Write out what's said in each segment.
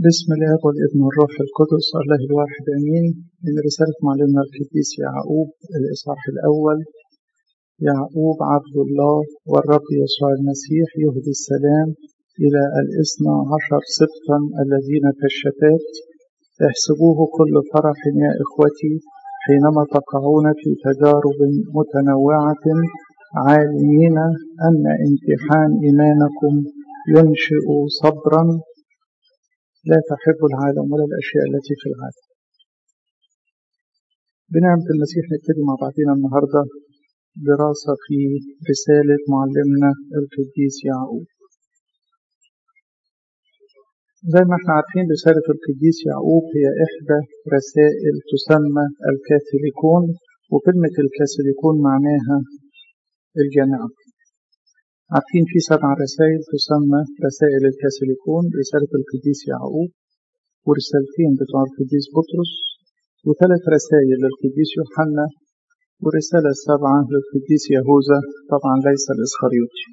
بسم الله والابن والروح القدس الله الواحد امين من رساله معلمنا القديس يعقوب الاصحاح الاول يعقوب عبد الله والرب يسوع المسيح يهدي السلام الى الاثنى عشر سبطا الذين كالشتات احسبوه كل فرح يا اخوتي حينما تقعون في تجارب متنوعه عالمين ان امتحان ايمانكم ينشئ صبرا لا تحب العالم ولا الأشياء التي في العالم بنعمة المسيح نبتدي مع بعضنا النهاردة دراسة في رسالة معلمنا القديس يعقوب زي ما احنا عارفين رسالة القديس يعقوب هي إحدى رسائل تسمى الكاثوليكون وكلمة الكاثوليكون معناها الجامعة عارفين في سبع رسائل تسمى رسائل الكاثوليكون رسالة القديس يعقوب ورسالتين بتوع القديس بطرس وثلاث رسائل للقديس يوحنا والرسالة السابعة للقديس يهوذا طبعا ليس الإسخريوطي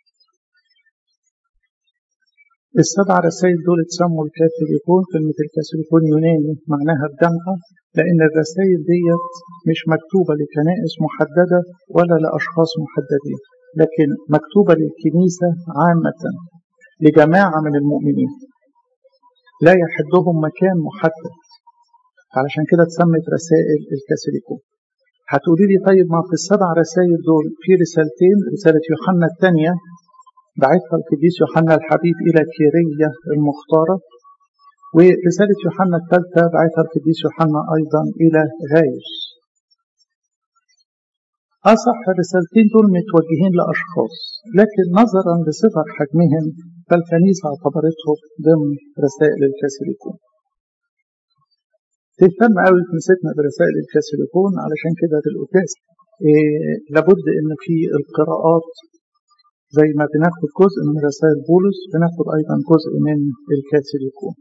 السبع رسائل دول اتسموا الكاثوليكون كلمة الكاثوليكون يوناني معناها الجامعة لأن الرسائل ديت مش مكتوبة لكنائس محددة ولا لأشخاص محددين لكن مكتوبة للكنيسة عامة لجماعة من المؤمنين لا يحدهم مكان محدد علشان كده اتسمت رسائل الكاثوليكون هتقولي لي طيب ما في السبع رسائل دول في رسالتين رسالة يوحنا الثانية بعتها القديس يوحنا الحبيب إلى كيرية المختارة ورسالة يوحنا الثالثة بعتها القديس يوحنا أيضا إلى غايوس أصح الرسالتين دول متوجهين لأشخاص لكن نظرا لصغر حجمهم فالكنيسة اعتبرتهم ضمن رسائل الكاثوليكون تهتم قوي كنيستنا برسائل الكاثوليكون علشان كده في القداس إيه لابد ان في القراءات زي ما بناخد جزء من رسائل بولس بناخد ايضا جزء من الكاثوليكون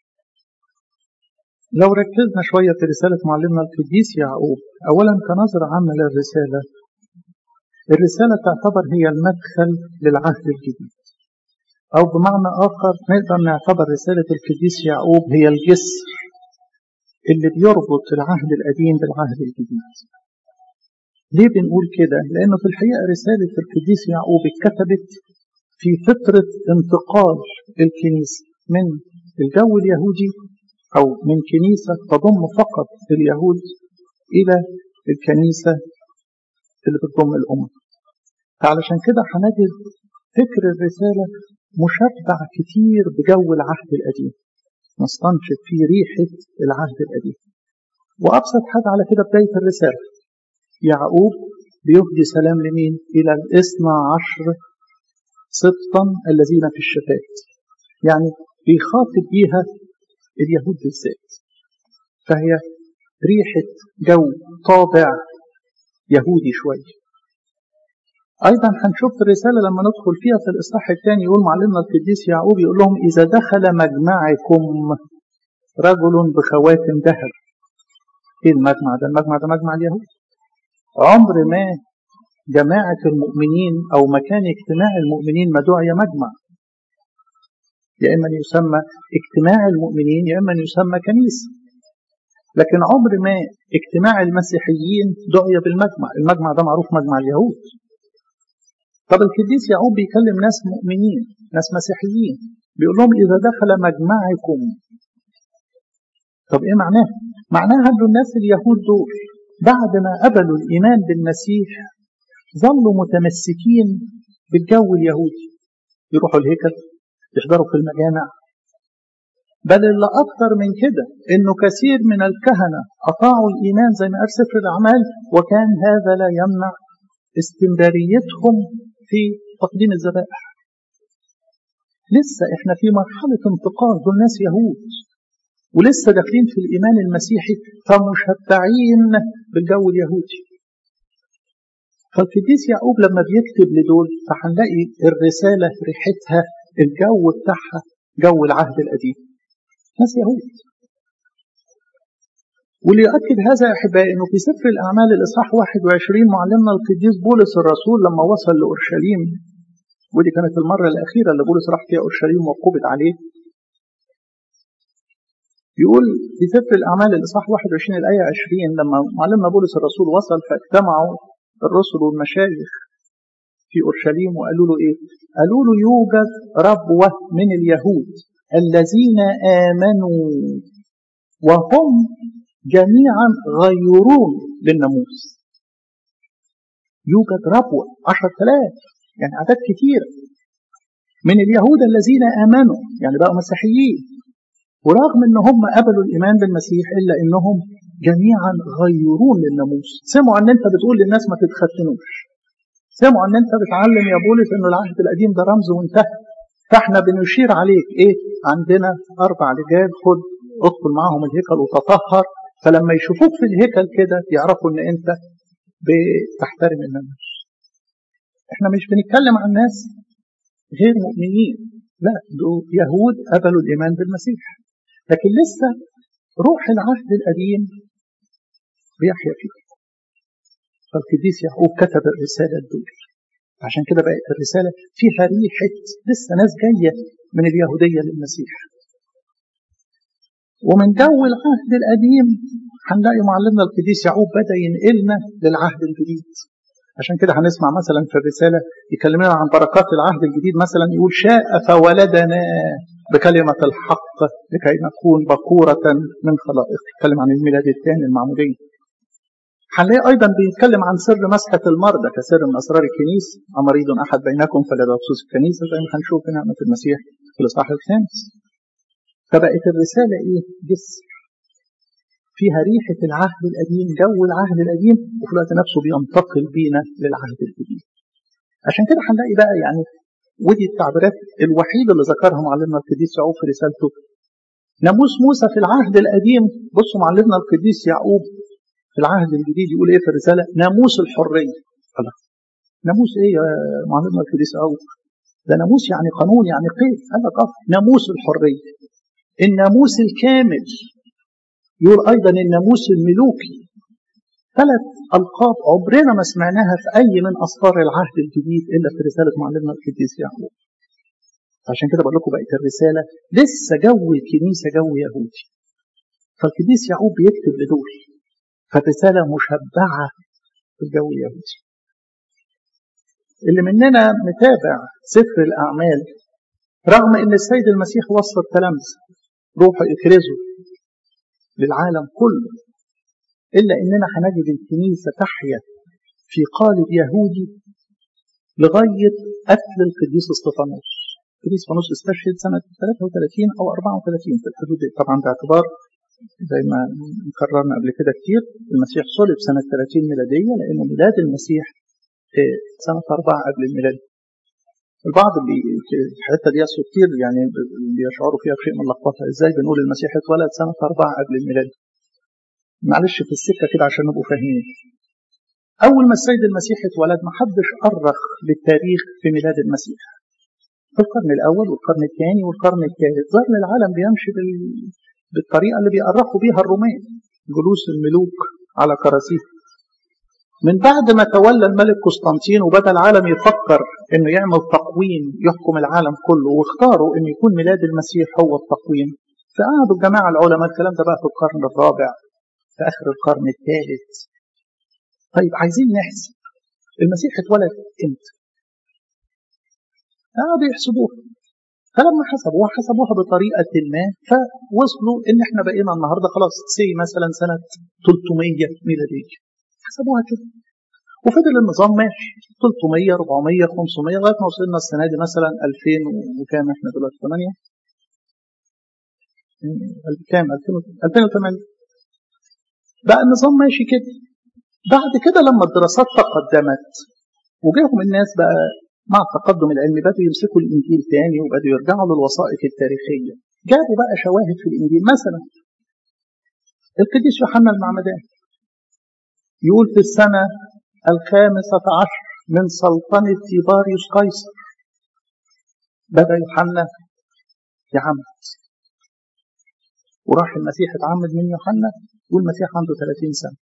لو ركزنا شوية في رسالة معلمنا القديس يعقوب أولا كنظرة عامة للرسالة الرسالة تعتبر هي المدخل للعهد الجديد أو بمعنى آخر نقدر نعتبر رسالة القديس يعقوب هي الجسر اللي بيربط العهد القديم بالعهد الجديد ليه بنقول كده؟ لأنه في الحقيقة رسالة القديس يعقوب اتكتبت في فترة انتقال الكنيسة من الجو اليهودي أو من كنيسة تضم فقط اليهود إلى الكنيسة اللي بتضم الأمم فعلشان كده هنجد فكر الرسالة مشبع كتير بجو العهد القديم نستنشق فيه ريحة العهد القديم وأبسط حاجة على كده بداية الرسالة يعقوب بيهدي سلام لمين؟ إلى الاثنى عشر سبطا الذين في الشتات يعني بيخاطب بيها اليهود بالذات فهي ريحة جو طابع يهودي شوية أيضا هنشوف في الرسالة لما ندخل فيها في الإصحاح الثاني يقول معلمنا القديس يعقوب يقول لهم إذا دخل مجمعكم رجل بخواتم ذهب إيه المجمع ده؟ المجمع ده مجمع اليهود عمر ما جماعة المؤمنين أو مكان اجتماع المؤمنين ما دعي مجمع يا إما يسمى اجتماع المؤمنين يا إما يسمى كنيسة لكن عمر ما اجتماع المسيحيين دعي بالمجمع المجمع ده معروف مجمع اليهود طب القديس يعقوب بيكلم ناس مؤمنين ناس مسيحيين بيقول لهم إذا دخل مجمعكم طب إيه معناه؟ معناها أن الناس اليهود دول بعد ما قبلوا الإيمان بالمسيح ظلوا متمسكين بالجو اليهودي يروحوا الهيكل يحضروا في المجامع بل اللي أكثر من كده إنه كثير من الكهنة أطاعوا الإيمان زي ما قال سفر الأعمال وكان هذا لا يمنع استمراريتهم في تقديم الذبائح. لسه إحنا في مرحلة انتقال دول ناس يهود ولسه داخلين في الإيمان المسيحي فمشبعين بالجو اليهودي. فالقديس يعقوب لما بيكتب لدول فهنلاقي الرسالة ريحتها الجو بتاعها جو العهد القديم ناس يهود واللي يؤكد هذا يا احبائي انه في سفر الاعمال الاصحاح 21 معلمنا القديس بولس الرسول لما وصل لاورشليم ودي كانت المره الاخيره اللي بولس راح فيها اورشليم وقبض عليه يقول في سفر الأعمال الإصحاح 21 الآية 20 لما معلمنا بولس الرسول وصل فاجتمعوا الرسل والمشايخ في أورشليم وقالوا له إيه؟ قالوا له يوجد ربوة من اليهود الذين آمنوا وهم جميعا غيرون للناموس يوجد ربوة عشر ثلاث يعني أعداد كثيرة من اليهود الذين آمنوا يعني بقوا مسيحيين ورغم ان هم قبلوا الايمان بالمسيح الا انهم جميعا غيرون للناموس سمعوا ان انت بتقول للناس ما تتختنوش سمعوا ان انت بتعلم يا بولس انه العهد القديم ده رمز وانتهى فاحنا بنشير عليك ايه عندنا اربع رجال خد ادخل معاهم الهيكل وتطهر فلما يشوفوك في الهيكل كده يعرفوا ان انت بتحترم الناموس احنا مش بنتكلم عن ناس غير مؤمنين لا دول يهود قبلوا الايمان بالمسيح لكن لسه روح العهد القديم بيحيا فيه فالقديس يعقوب كتب الرسالة دول عشان كده بقت الرسالة فيها ريحة لسه ناس جاية من اليهودية للمسيح ومن جو العهد القديم هنلاقي معلمنا القديس يعقوب بدأ ينقلنا للعهد الجديد عشان كده هنسمع مثلا في الرسالة يكلمنا عن بركات العهد الجديد مثلا يقول شاء فولدنا بكلمة الحق لكي نكون بكورة من خلائق يتكلم عن الميلاد الثاني المعمودية هنلاقي أيضا بيتكلم عن سر مسحة المرضى كسر من أسرار الكنيسة أمريض أحد بينكم فليدعو بخصوص الكنيسة زي ما هنشوف في نعمة المسيح في الإصحاح الخامس فبقت الرسالة إيه؟ جسر فيها ريحة العهد القديم جو العهد القديم وفي الوقت نفسه بينتقل بينا للعهد الجديد عشان كده هنلاقي بقى يعني ودي التعبيرات الوحيدة اللي ذكرها معلمنا القديس يعقوب في رسالته ناموس موسى في العهد القديم بصوا معلمنا القديس يعقوب في العهد الجديد يقول ايه في الرسالة ناموس الحرية الله ناموس ايه يا معلمنا القديس يعقوب ده ناموس يعني قانون يعني قيد قال لك اه ناموس الحرية الناموس الكامل يقول أيضا الناموس الملوكي ثلاث ألقاب عمرنا ما سمعناها في أي من أسفار العهد الجديد إلا في رسالة معلمنا القديس يعقوب عشان كده بقول لكم بقت الرسالة لسه جو الكنيسة جو يهودي فالقديس يعقوب بيكتب لدول فالرسالة مشبعة بالجو اليهودي اللي مننا متابع سفر الأعمال رغم أن السيد المسيح وصى التلامذة روحوا اكرزوا للعالم كله إلا إننا هنجد الكنيسة تحيا في قالب يهودي لغاية قتل القديس اسطفانوس القديس اسطفانوس استشهد سنة 33 أو 34 في الحدود دي طبعا باعتبار زي ما قررنا قبل كده كتير المسيح صلب سنة 30 ميلادية لأنه ميلاد المسيح سنة 4 قبل الميلاد البعض اللي في الحته دي كتير يعني بيشعروا فيها بشيء من اللخبطه ازاي بنقول المسيح اتولد سنه 4 قبل الميلاد معلش في السكه كده عشان نبقوا فاهمين اول ما السيد المسيح اتولد ما حدش ارخ بالتاريخ في ميلاد المسيح في القرن الاول والقرن الثاني والقرن الثالث ظل العالم بيمشي بال... بالطريقه اللي بيأرخوا بيها الرومان جلوس الملوك على كراسيه من بعد ما تولى الملك قسطنطين وبدا العالم يفكر انه يعمل تقويم يحكم العالم كله واختاروا ان يكون ميلاد المسيح هو التقويم فقعدوا الجماعه العلماء الكلام ده بقى في القرن الرابع في اخر القرن الثالث طيب عايزين نحسب المسيح اتولد امتى؟ قعدوا يحسبوها فلما حسبوها حسبوها بطريقة ما فوصلوا إن إحنا بقينا النهاردة خلاص سي مثلا سنة 300 ميلادية حسبوها كده وفضل النظام ماشي 300 400 500 لغايه ما وصلنا السنه دي مثلا 2000 وكام احنا دلوقتي 8 كام 2008 بقى النظام ماشي كده بعد كده لما الدراسات تقدمت وجاهم الناس بقى مع التقدم العلمي بدأوا يمسكوا الإنجيل تاني وبدأوا يرجعوا للوثائق التاريخية جابوا بقى شواهد في الإنجيل مثلا القديس يوحنا المعمدان يقول في السنة الخامسة عشر من سلطنة تيباريوس قيصر بدأ يوحنا يعمد وراح المسيح اتعمد من يوحنا والمسيح عنده 30 سنة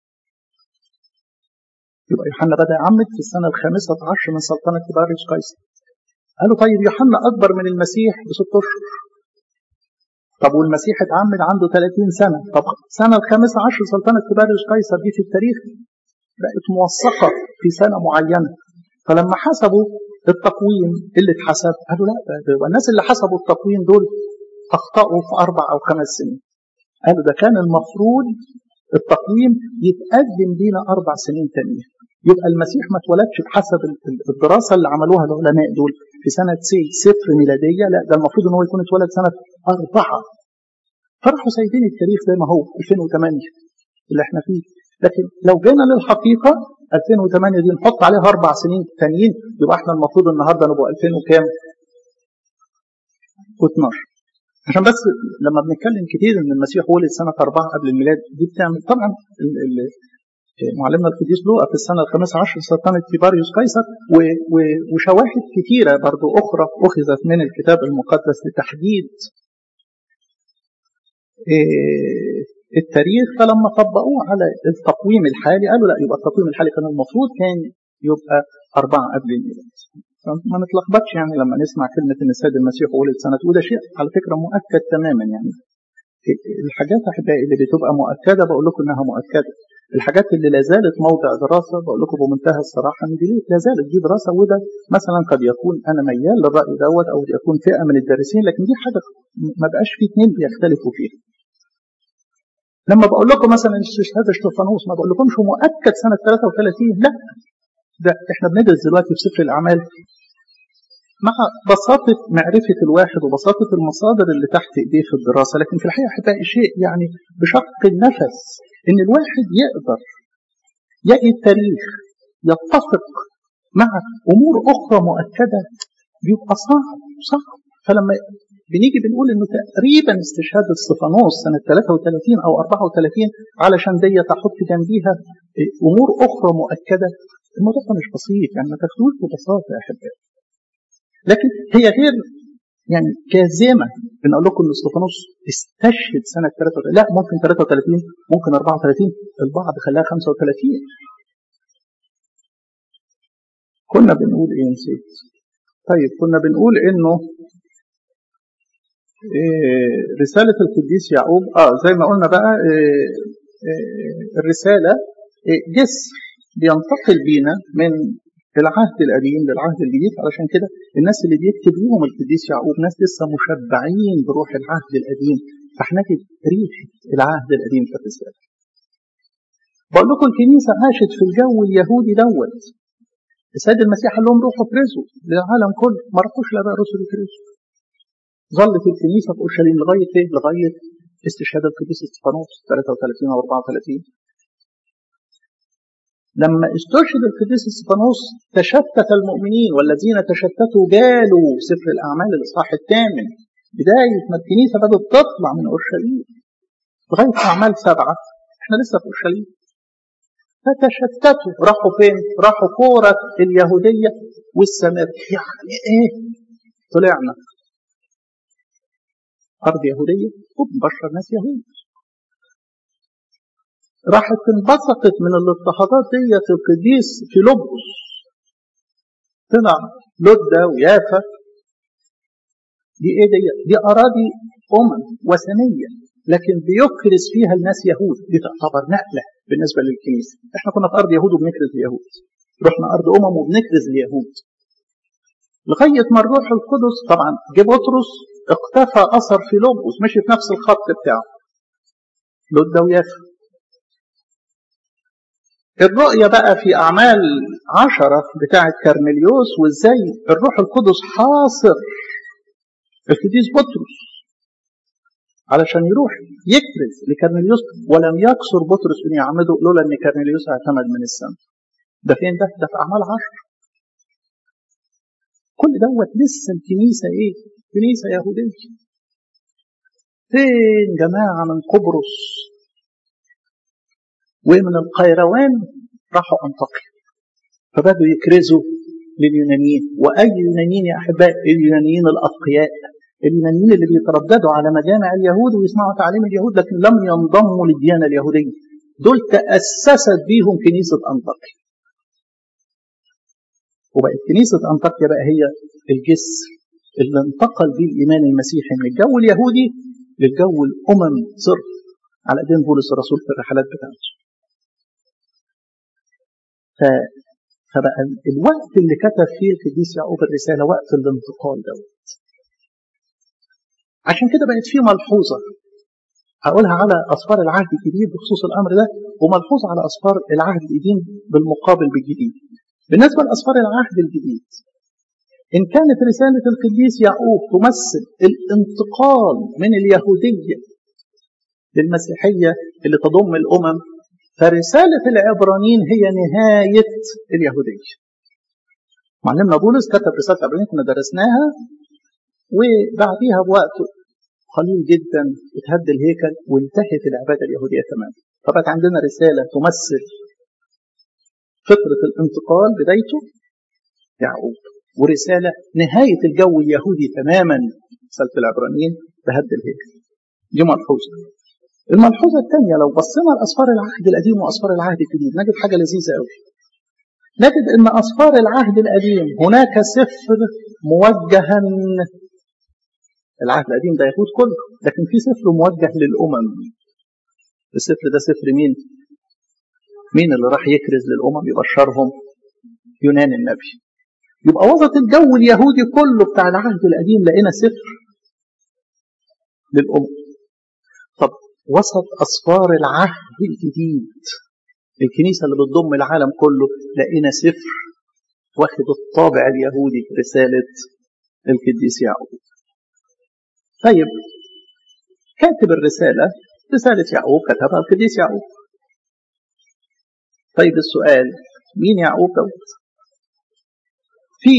يبقى يوحنا بدأ يعمد في السنة الخامسة عشر من سلطنة تيباريوس قيصر قالوا طيب يوحنا أكبر من المسيح بست أشهر طب والمسيح اتعمد عنده 30 سنة طب سنة الخامسة عشر سلطنة تباريوس قيصر دي في التاريخ بقت موثقة في سنة معينة فلما حسبوا التقويم اللي اتحسب قالوا لا ده الناس اللي حسبوا التقويم دول اخطأوا في أربع أو خمس سنين قالوا ده كان المفروض التقويم يتقدم لينا أربع سنين تانية يبقى المسيح ما اتولدش بحسب الدراسة اللي عملوها العلماء دول في سنة سي صفر ميلادية لا ده المفروض ان هو يكون اتولد سنة أربعة فراحوا سايبين التاريخ زي ما هو 2008 اللي احنا فيه لكن لو جينا للحقيقة 2008 دي نحط عليها أربع سنين تانيين يبقى احنا المفروض النهارده نبقى 2000 وكام؟ و12 عشان بس لما بنتكلم كتير ان المسيح ولد سنة أربعة قبل الميلاد دي بتعمل طبعا معلمنا القديس لوقا في السنة الخامسة عشر سلطنة تيباريوس قيصر وشواهد كثيرة برضو أخرى أخذت من الكتاب المقدس لتحديد التاريخ فلما طبقوه على التقويم الحالي قالوا لا يبقى التقويم الحالي كان المفروض كان يبقى أربعة قبل الميلاد ما نتلخبطش يعني لما نسمع كلمة إن السيد المسيح ولد سنة وده شيء على فكرة مؤكد تماما يعني الحاجات أحبائي اللي بتبقى مؤكدة بقول لكم إنها مؤكدة الحاجات اللي لا زالت موضع دراسة بقول لكم بمنتهى الصراحة إن دي لا زالت دي دراسة وده مثلا قد يكون أنا ميال للرأي دوت أو يكون فئة من الدارسين لكن دي حاجة ما بقاش في اثنين بيختلفوا فيها. لما بقول لكم مثلا استشهاد اشتفانوس ما بقول لكمش مؤكد سنة 33 لا ده احنا بندرس دلوقتي في سفر الأعمال مع بساطة معرفة الواحد وبساطة المصادر اللي تحت ايديه في الدراسة لكن في الحقيقة هتلاقي شيء يعني بشق النفس ان الواحد يقدر يجي التاريخ يتفق مع امور اخرى مؤكدة بيبقى صعب صعب فلما بنيجي بنقول انه تقريبا استشهاد استفانوس سنة 33 او 34 علشان دي تحط جنبيها امور اخرى مؤكدة الموضوع ده مش بسيط يعني ما تاخدوش ببساطة يا احبائي لكن هي غير يعني كازمة ان اقول لكم ان استفانوس استشهد سنة 33 لا ممكن 33 ممكن 34 البعض خلاها 35 كنا بنقول ايه نسيت طيب كنا بنقول انه إيه رسالة القديس يعقوب اه زي ما قلنا بقى إيه إيه الرسالة جسر بينتقل بينا من العهد القديم للعهد الجديد علشان كده الناس اللي بيكتب لهم القديس يعقوب ناس لسه مشبعين بروح العهد القديم فهنجد ريحه العهد القديم في الرساله. بقول لكم الكنيسه عاشت في الجو اليهودي دوت. السيد المسيح قال لهم روحوا افرزوا للعالم كله ما راحوش لاباء رسل يفرزوا. ظلت الكنيسه في اورشليم لغايه ايه؟ لغايه استشهاد القديس استفانوس 33 او 34 لما استشهد القديس استفانوس تشتت المؤمنين والذين تشتتوا جالوا سفر الاعمال الاصحاح الثامن بدايه ما الكنيسه بدات تطلع من اورشليم لغايه اعمال سبعه احنا لسه في اورشليم فتشتتوا راحوا فين؟ راحوا كوره اليهوديه والسامر يعني ايه؟ طلعنا ارض يهوديه وبنبشر ناس يهود راحت انبسطت من الاضطهادات ديت القديس فيلبس طلع لدة ويافا دي ايه دي؟ دي اراضي امم وثنيه لكن بيكرز فيها الناس يهود دي تعتبر نقله بالنسبه للكنيسه احنا كنا في ارض يهود وبنكرز اليهود رحنا ارض امم وبنكرز اليهود لغايه ما الروح القدس طبعا جه بطرس اقتفى اثر فيلبس مشي في نفس الخط بتاعه لدة ويافا الرؤية بقى في أعمال عشرة بتاعة كرنليوس وإزاي الروح القدس حاصر القديس بطرس علشان يروح يكرز لكرنليوس ولم يكسر بطرس أن يعمده لولا أن كرنليوس اعتمد من السماء ده فين ده؟ ده في أعمال عشرة كل دوت لسه الكنيسة إيه؟ كنيسة يهودية فين جماعة من قبرص ومن القيروان راحوا أنطاكيا فبدوا يكرزوا لليونانيين وأي يونانيين يا أحباء اليونانيين الأتقياء اليونانيين اللي بيترددوا على مجامع اليهود ويسمعوا تعاليم اليهود لكن لم ينضموا للديانة اليهودية دول تأسست بيهم كنيسة أنطاكيا وبقت كنيسة أنطاكيا بقى هي الجسر اللي انتقل بيه الإيمان المسيحي من الجو اليهودي للجو الأمم صرف على ايدين بولس الرسول في الرحلات بتاعته. ف... فبقى الوقت اللي كتب فيه القديس يعقوب الرسالة وقت الانتقال دوت. عشان كده بقت فيه ملحوظة هقولها على أسفار العهد الجديد بخصوص الأمر ده وملحوظة على أسفار العهد القديم بالمقابل بالجديد. بالنسبة لأسفار العهد الجديد إن كانت رسالة القديس يعقوب تمثل الانتقال من اليهودية للمسيحية اللي تضم الأمم فرسالة العبرانيين هي نهاية اليهودية معلمنا بولس كتب رسالة العبرانيين كنا درسناها وبعديها بوقت قليل جدا اتهد الهيكل وانتهت العبادة اليهودية تماما فبقت عندنا رسالة تمثل فطرة الانتقال بدايته يعقوب ورسالة نهاية الجو اليهودي تماما رسالة العبرانيين بهد الهيكل دي ملحوظة الملحوظة الثانية لو بصينا لأسفار العهد القديم وأسفار العهد الجديد نجد حاجة لذيذة قوي نجد أن أسفار العهد القديم هناك سفر موجها العهد القديم ده يهود كله لكن في سفر موجه للأمم السفر ده سفر مين؟ مين اللي راح يكرز للأمم يبشرهم؟ يونان النبي يبقى وسط الجو اليهودي كله بتاع العهد القديم لقينا سفر للأمم طب وسط أسفار العهد الجديد الكنيسة اللي بتضم العالم كله لقينا سفر واخد الطابع اليهودي رسالة القديس يعقوب طيب كاتب الرسالة رسالة يعقوب كتبها القديس يعقوب طيب السؤال مين يعقوب دوت في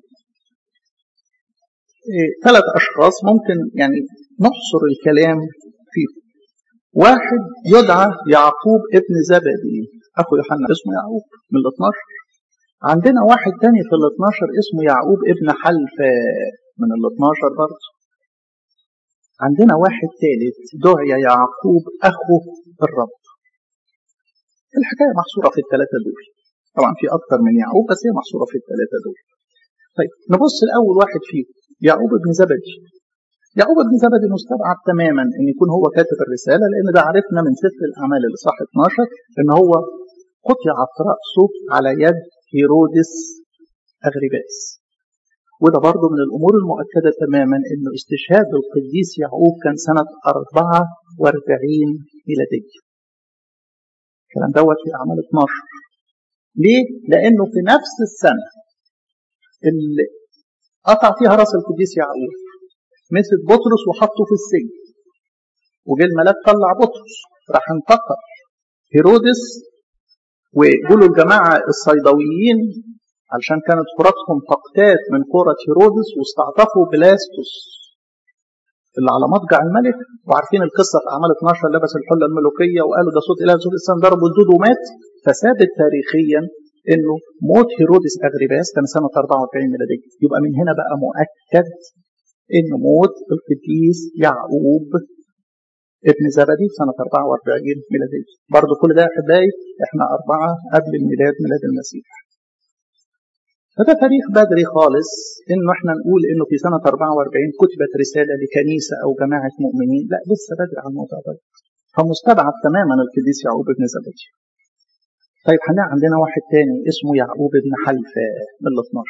ثلاث أشخاص ممكن يعني نحصر الكلام فيه واحد يدعى يعقوب ابن زبدي أخو يوحنا اسمه يعقوب من ال 12 عندنا واحد تاني في ال 12 اسمه يعقوب ابن حلفة من ال 12 برضه عندنا واحد ثالث دعي يعقوب أخو الرب الحكاية محصورة في الثلاثة دول طبعا في أكثر من يعقوب بس هي محصورة في الثلاثة دول طيب نبص الأول واحد فيهم يعقوب بن زبدي يعقوب بن زبدي مستبعد تماما ان يكون هو كاتب الرساله لان ده عرفنا من سفر الاعمال الاصحاح 12 ان هو قطعت راسه على يد هيرودس اغرباس وده برضه من الامور المؤكده تماما انه استشهاد القديس يعقوب كان سنه 44 ميلاديه الكلام دوت في اعمال 12 ليه؟ لانه في نفس السنه اللي قطع فيها راس القديس يعقوب مسك بطرس وحطه في السجن وجه الملاك طلع بطرس راح انتقل هيرودس وجولوا الجماعة الصيدويين علشان كانت كرتهم تقتات من كرة هيرودس واستعطفوا بلاستوس اللي على مضجع الملك وعارفين القصة في أعمال 12 لبس الحلة الملوكية وقالوا ده صوت إله صوت الإنسان ضرب الدود ومات فثابت تاريخيا انه موت هيرودس اغرباس كان سنه 44 ميلاديه يبقى من هنا بقى مؤكد ان موت القديس يعقوب ابن زبدي في سنه 44 ميلاديه برضه كل ده احبائي احنا اربعه قبل الميلاد ميلاد المسيح فده تاريخ بدري خالص انه احنا نقول انه في سنه 44 كتبت رساله لكنيسه او جماعه مؤمنين لا لسه بدري على الموضوع ده فمستبعد تماما القديس يعقوب ابن زبدي طيب هنلاقي عندنا واحد تاني اسمه يعقوب بن حلفة من ال 12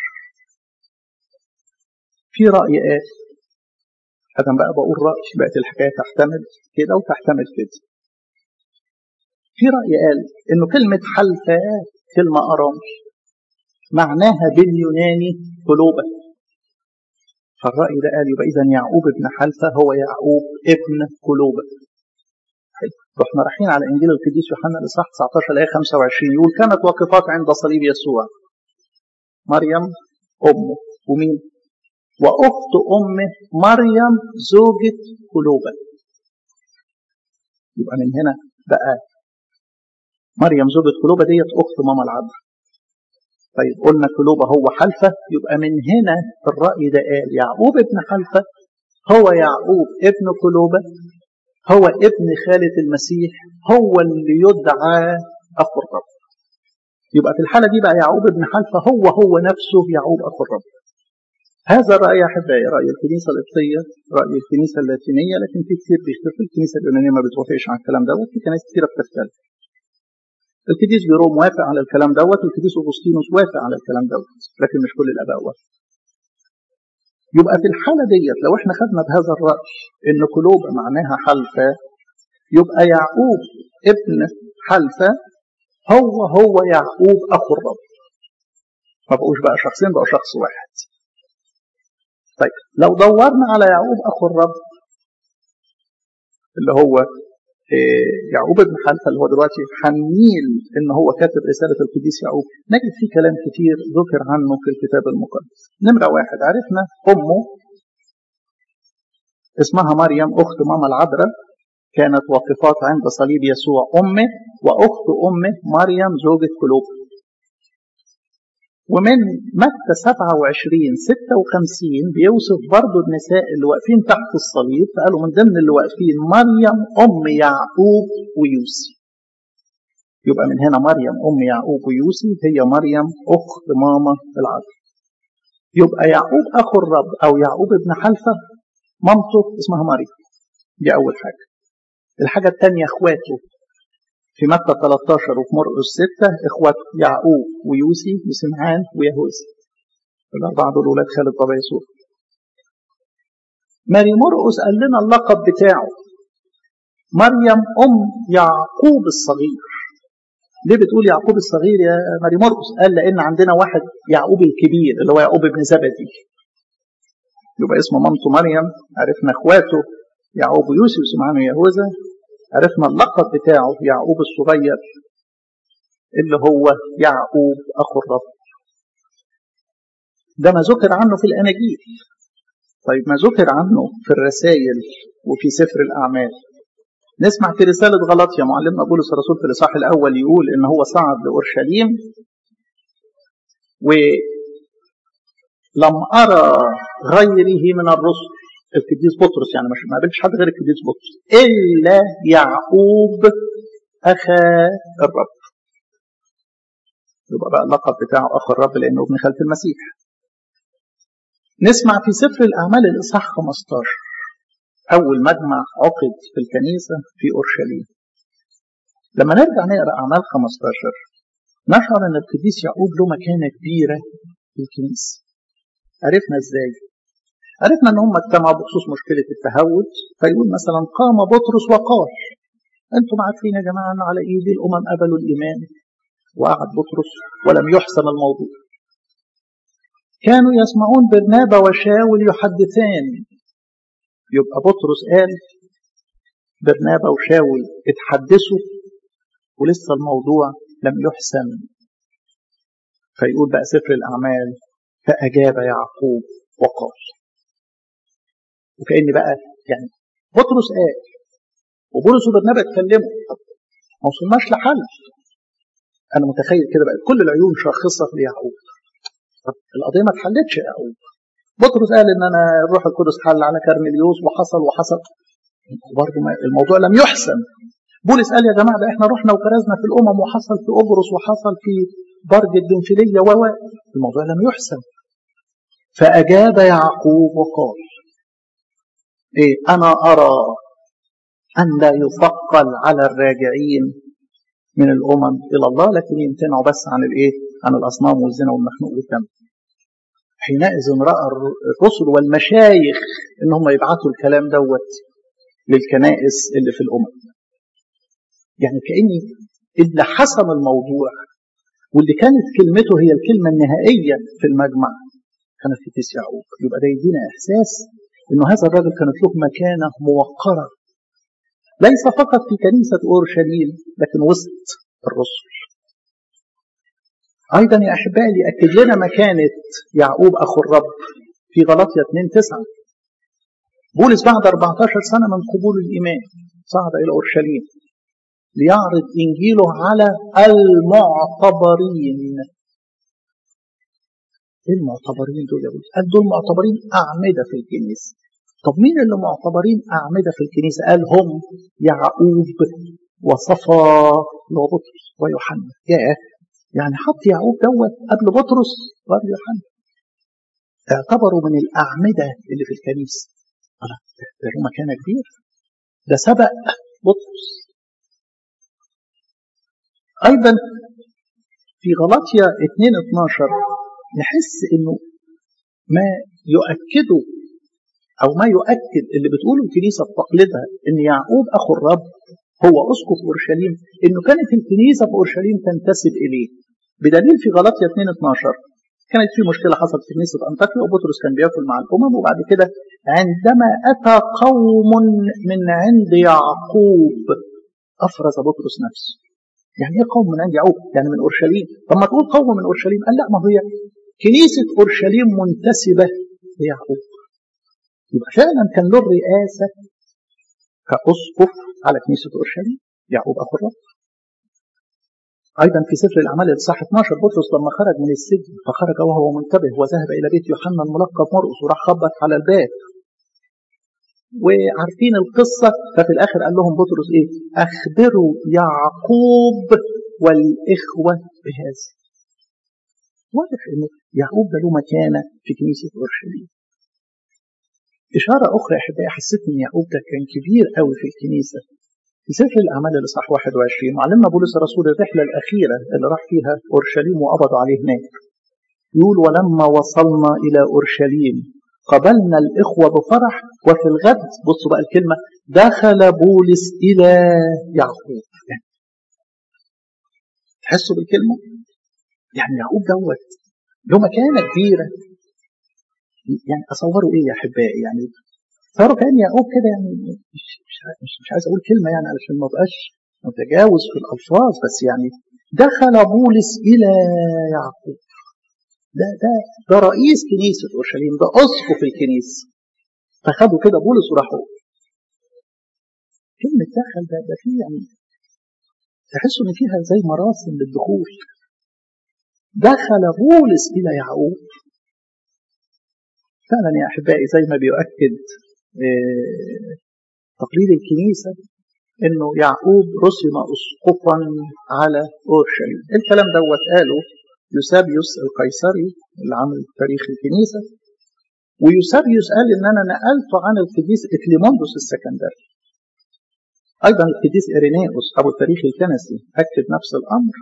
في رأي قال أنا بقى بقول رأي بقت الحكاية تحتمل كده وتحتمل كده في رأي قال إنه كلمة حلفة كلمة أرامي معناها باليوناني قلوبة فالرأي ده قال يبقى إذا يعقوب ابن حلفة هو يعقوب ابن قلوبة رحنا رايحين على انجيل القديس يوحنا الاصحاح 19 الايه 25 يقول كانت واقفات عند صليب يسوع مريم امه ومين؟ واخت امه مريم زوجة قلوبة يبقى من هنا بقى مريم زوجة قلوبة ديت اخت ماما العذراء طيب قلنا قلوبة هو حلفة يبقى من هنا الرأي ده قال يعقوب ابن حلفة هو يعقوب ابن قلوبة هو ابن خالة المسيح هو اللي يدعى أخو الرب يبقى في الحالة دي بقى يعقوب ابن حلفة هو هو نفسه يعقوب أخو الرب هذا الرأي يا أحبائي رأي الكنيسة القبطية رأي الكنيسة اللاتينية لكن في كتير بيختلف الكنيسة اليونانية ما بتوافقش على الكلام دوت في كنائس كتيرة بتختلف القديس بيروم وافق على الكلام دوت والقديس أغسطينوس وافق على الكلام دوت لكن مش كل الآباء وافق يبقى في الحالة ديت لو احنا خدنا بهذا الرأي ان قلوب معناها حلفة يبقى يعقوب ابن حلفة هو هو يعقوب أخو الرب ما بقوش بقى شخصين بقوا شخص واحد طيب لو دورنا على يعقوب أخو الرب اللي هو يعقوب بن حلفة اللي هو دلوقتي هنميل ان هو كاتب رسالة القديس يعقوب نجد فيه كلام كتير ذكر عنه في الكتاب المقدس نمرة واحد عرفنا أمه اسمها مريم أخت ماما العذراء كانت واقفات عند صليب يسوع أمه وأخت أمه مريم زوجة كلوب ومن متى 27 56 بيوصف برضه النساء اللي واقفين تحت الصليب فقالوا من ضمن اللي واقفين مريم أم يعقوب ويوسي يبقى من هنا مريم أم يعقوب ويوسي هي مريم أخت ماما العذراء يبقى يعقوب أخو الرب أو يعقوب ابن حلفة مامته اسمها مريم دي أول حاجة الحاجة الثانية إخواته في متى 13 وفي مرقس 6 إخوات يعقوب ويوسي وسمعان ويهوذا الأربعة دول ولاد خالد بابا يسوع ماري مرقس قال لنا اللقب بتاعه مريم أم يعقوب الصغير ليه بتقول يعقوب الصغير يا ماري مرقس قال لأن عندنا واحد يعقوب الكبير اللي هو يعقوب ابن زبدي يبقى اسمه مامته مريم عرفنا اخواته يعقوب ويوسف وسمعان ويهوذا عرفنا اللقب بتاعه يعقوب الصغير اللي هو يعقوب أخو الرب ده ما ذكر عنه في الأناجيل طيب ما ذكر عنه في الرسائل وفي سفر الأعمال نسمع في رسالة غلطية معلمنا بولس الرسول في الإصحاح الأول يقول إن هو صعد لأورشليم ولم أرى غيره من الرسل القديس بطرس يعني مش ما قابلتش حد غير القديس بطرس الا يعقوب اخا الرب يبقى بقى اللقب بتاعه اخو الرب لانه ابن خالة المسيح نسمع في سفر الاعمال الاصحاح 15 اول مجمع عقد في الكنيسه في اورشليم لما نرجع نقرا اعمال 15 نشعر ان القديس يعقوب له مكانه كبيره في الكنيسه عرفنا ازاي عرفنا ان هم اجتمعوا بخصوص مشكله التهود فيقول مثلا قام بطرس وقال انتم عارفين يا جماعه ان على ايدي الامم قبلوا الايمان وقعد بطرس ولم يحسم الموضوع كانوا يسمعون برنابا وشاول يحدثان يبقى بطرس قال برنابا وشاول اتحدثوا ولسه الموضوع لم يحسم فيقول بقى سفر الاعمال فاجاب يعقوب وقال وكأن بقى يعني بطرس قال وبولس وبرنابا اتكلموا طب ما وصلناش لحل انا متخيل كده بقى كل العيون شاخصه ليعقوب طب القضيه ما اتحلتش يا يعقوب بطرس قال ان انا الروح القدس حل على كرنيليوس وحصل وحصل برضه الموضوع لم يحسن بولس قال يا جماعه ده احنا رحنا وكرزنا في الامم وحصل في قبرص وحصل في برج البنفيليه و الموضوع لم يحسن فاجاب يعقوب وقال إيه أنا أرى أن لا يثقل على الراجعين من الأمم إلى الله لكن يمتنعوا بس عن الإيه؟ عن الأصنام والزنا والمخنوق والدم. حينئذ رأى الرسل والمشايخ إن هم يبعثوا الكلام دوت للكنائس اللي في الأمم. يعني كأني اللي حسم الموضوع واللي كانت كلمته هي الكلمة النهائية في المجمع كان القديس يعقوب يبقى ده يدينا إحساس انه هذا الرجل كانت له مكانه موقره ليس فقط في كنيسه اورشليم لكن وسط الرسل ايضا يا احبائي ياكد لنا مكانه يعقوب اخو الرب في غلطيه 2 9 بولس بعد 14 سنه من قبول الايمان صعد الى اورشليم ليعرض انجيله على المعتبرين ايه المعتبرين دول يا بولس؟ قال دول معتبرين اعمده في الكنيسه. طب مين اللي معتبرين اعمده في الكنيسه؟ قال هم يعقوب وصفا وبطرس ويوحنا. ياه يعني حط يعقوب دوت قبل بطرس وقبل يوحنا. اعتبروا من الأعمدة اللي في الكنيسة ده له مكانة كبير ده سبق بطرس أيضا في غلطية 2 12 نحس إنه ما يؤكده أو ما يؤكد اللي بتقوله الكنيسة بتقليدها إن يعقوب أخو الرب هو أسقف أورشليم إنه كانت الكنيسة في أورشليم تنتسب إليه بدليل في غلطية 2 12 كانت في مشكلة حصلت في كنيسة أنطاكيا وبطرس كان بياكل مع الأمم وبعد كده عندما أتى قوم من عند يعقوب أفرز بطرس نفسه يعني ايه قوم من عند يعقوب؟ يعني من اورشليم، طب ما تقول قوم من اورشليم، قال لا ما هي كنيسه اورشليم منتسبه ليعقوب. يبقى فعلا كان له الرئاسه كاسقف على كنيسه اورشليم، يعقوب اخو الرب. ايضا في سفر الاعمال الاصحاح 12 بطرس لما خرج من السجن فخرج وهو منتبه وذهب الى بيت يوحنا الملقب مرقس وراح خبط على الباب وعارفين القصة ففي الآخر قال لهم بطرس إيه أخبروا يعقوب والإخوة بهذا واضح إنه يعقوب ده له مكانة في كنيسة أورشليم إشارة أخرى أحبائي حسيت إن يعقوب ده كان كبير قوي في الكنيسة في سفر الأعمال الإصحاح 21 معلمنا بولس الرسول الرحلة الأخيرة اللي راح فيها أورشليم وقبضوا عليه هناك يقول ولما وصلنا إلى أورشليم قبلنا الإخوة بفرح وفي الغد بصوا بقى الكلمة دخل بولس إلى يعقوب تحسوا بالكلمة يعني يعقوب دوت له مكانة كبيرة يعني أصوروا إيه يا أحبائي يعني صاروا كان يعقوب كده يعني مش, مش, مش, مش عايز أقول كلمة يعني علشان ما بقاش متجاوز في الألفاظ بس يعني دخل بولس إلى يعقوب ده ده ده رئيس كنيسة أورشليم ده أسقف الكنيسة فخدوا كده بولس وراحوا كلمة دخل ده ده فيه يعني تحسوا إن فيها زي مراسم للدخول دخل بولس إلى يعقوب فعلا يا أحبائي زي ما بيؤكد تقليد الكنيسة إنه يعقوب رسم أسقفا على أورشليم الكلام دوت قاله يوسابيوس القيصري اللي عمل تاريخ الكنيسة ويوسابيوس قال إن أنا نقلت عن القديس إكليموندوس السكندري أيضا القديس إيرينيوس أبو التاريخ الكنسي أكد نفس الأمر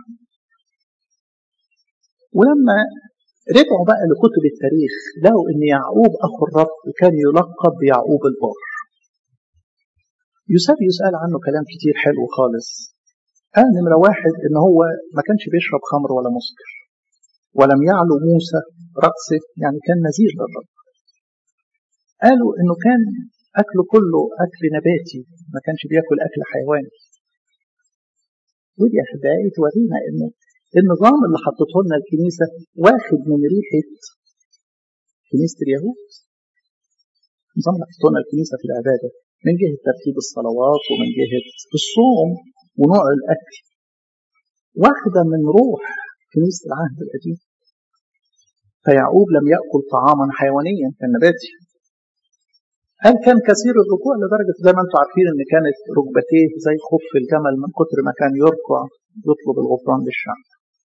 ولما رجعوا بقى لكتب التاريخ لقوا إن يعقوب أخو الرب كان يلقب بيعقوب البار يوسابيوس قال عنه كلام كتير حلو خالص قال نمرة واحد إن هو ما كانش بيشرب خمر ولا مسكر ولم يعلو موسى رأسه يعني كان نذير للرب قالوا إنه كان أكله كله أكل نباتي ما كانش بياكل أكل حيواني ودي أحبائي تورينا إنه النظام اللي حطته لنا الكنيسة واخد من ريحة كنيسة اليهود النظام اللي حطته لنا الكنيسة في العبادة من جهة ترتيب الصلوات ومن جهة الصوم ونوع الأكل واخدة من روح كنيسة العهد القديم فيعقوب لم يأكل طعاما حيوانيا كان نباتي هل كان كثير الركوع لدرجة زي ما انتم عارفين ان كانت ركبتيه زي خف الجمل من كتر ما كان يركع يطلب الغفران للشعب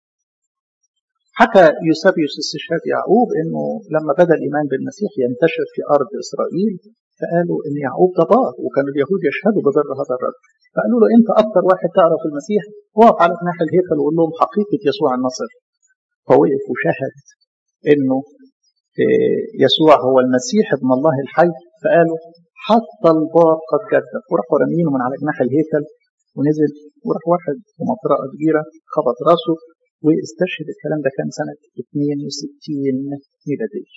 حكى يوسابيوس استشهاد يعقوب انه لما بدا الايمان بالمسيح ينتشر في ارض اسرائيل فقالوا ان يعقوب ده بار وكان اليهود يشهدوا ببر هذا الرجل فقالوا له انت اكثر واحد تعرف المسيح وقف على جناح الهيكل وقول لهم حقيقه يسوع النصر فوقف وشهد انه يسوع هو المسيح ابن الله الحي فقالوا حتى البار قد جدد وراحوا رامينه من على جناح الهيكل ونزل وراح واحد في مطرقه كبيره خبط راسه واستشهد الكلام ده كان سنه 62 ميلاديه.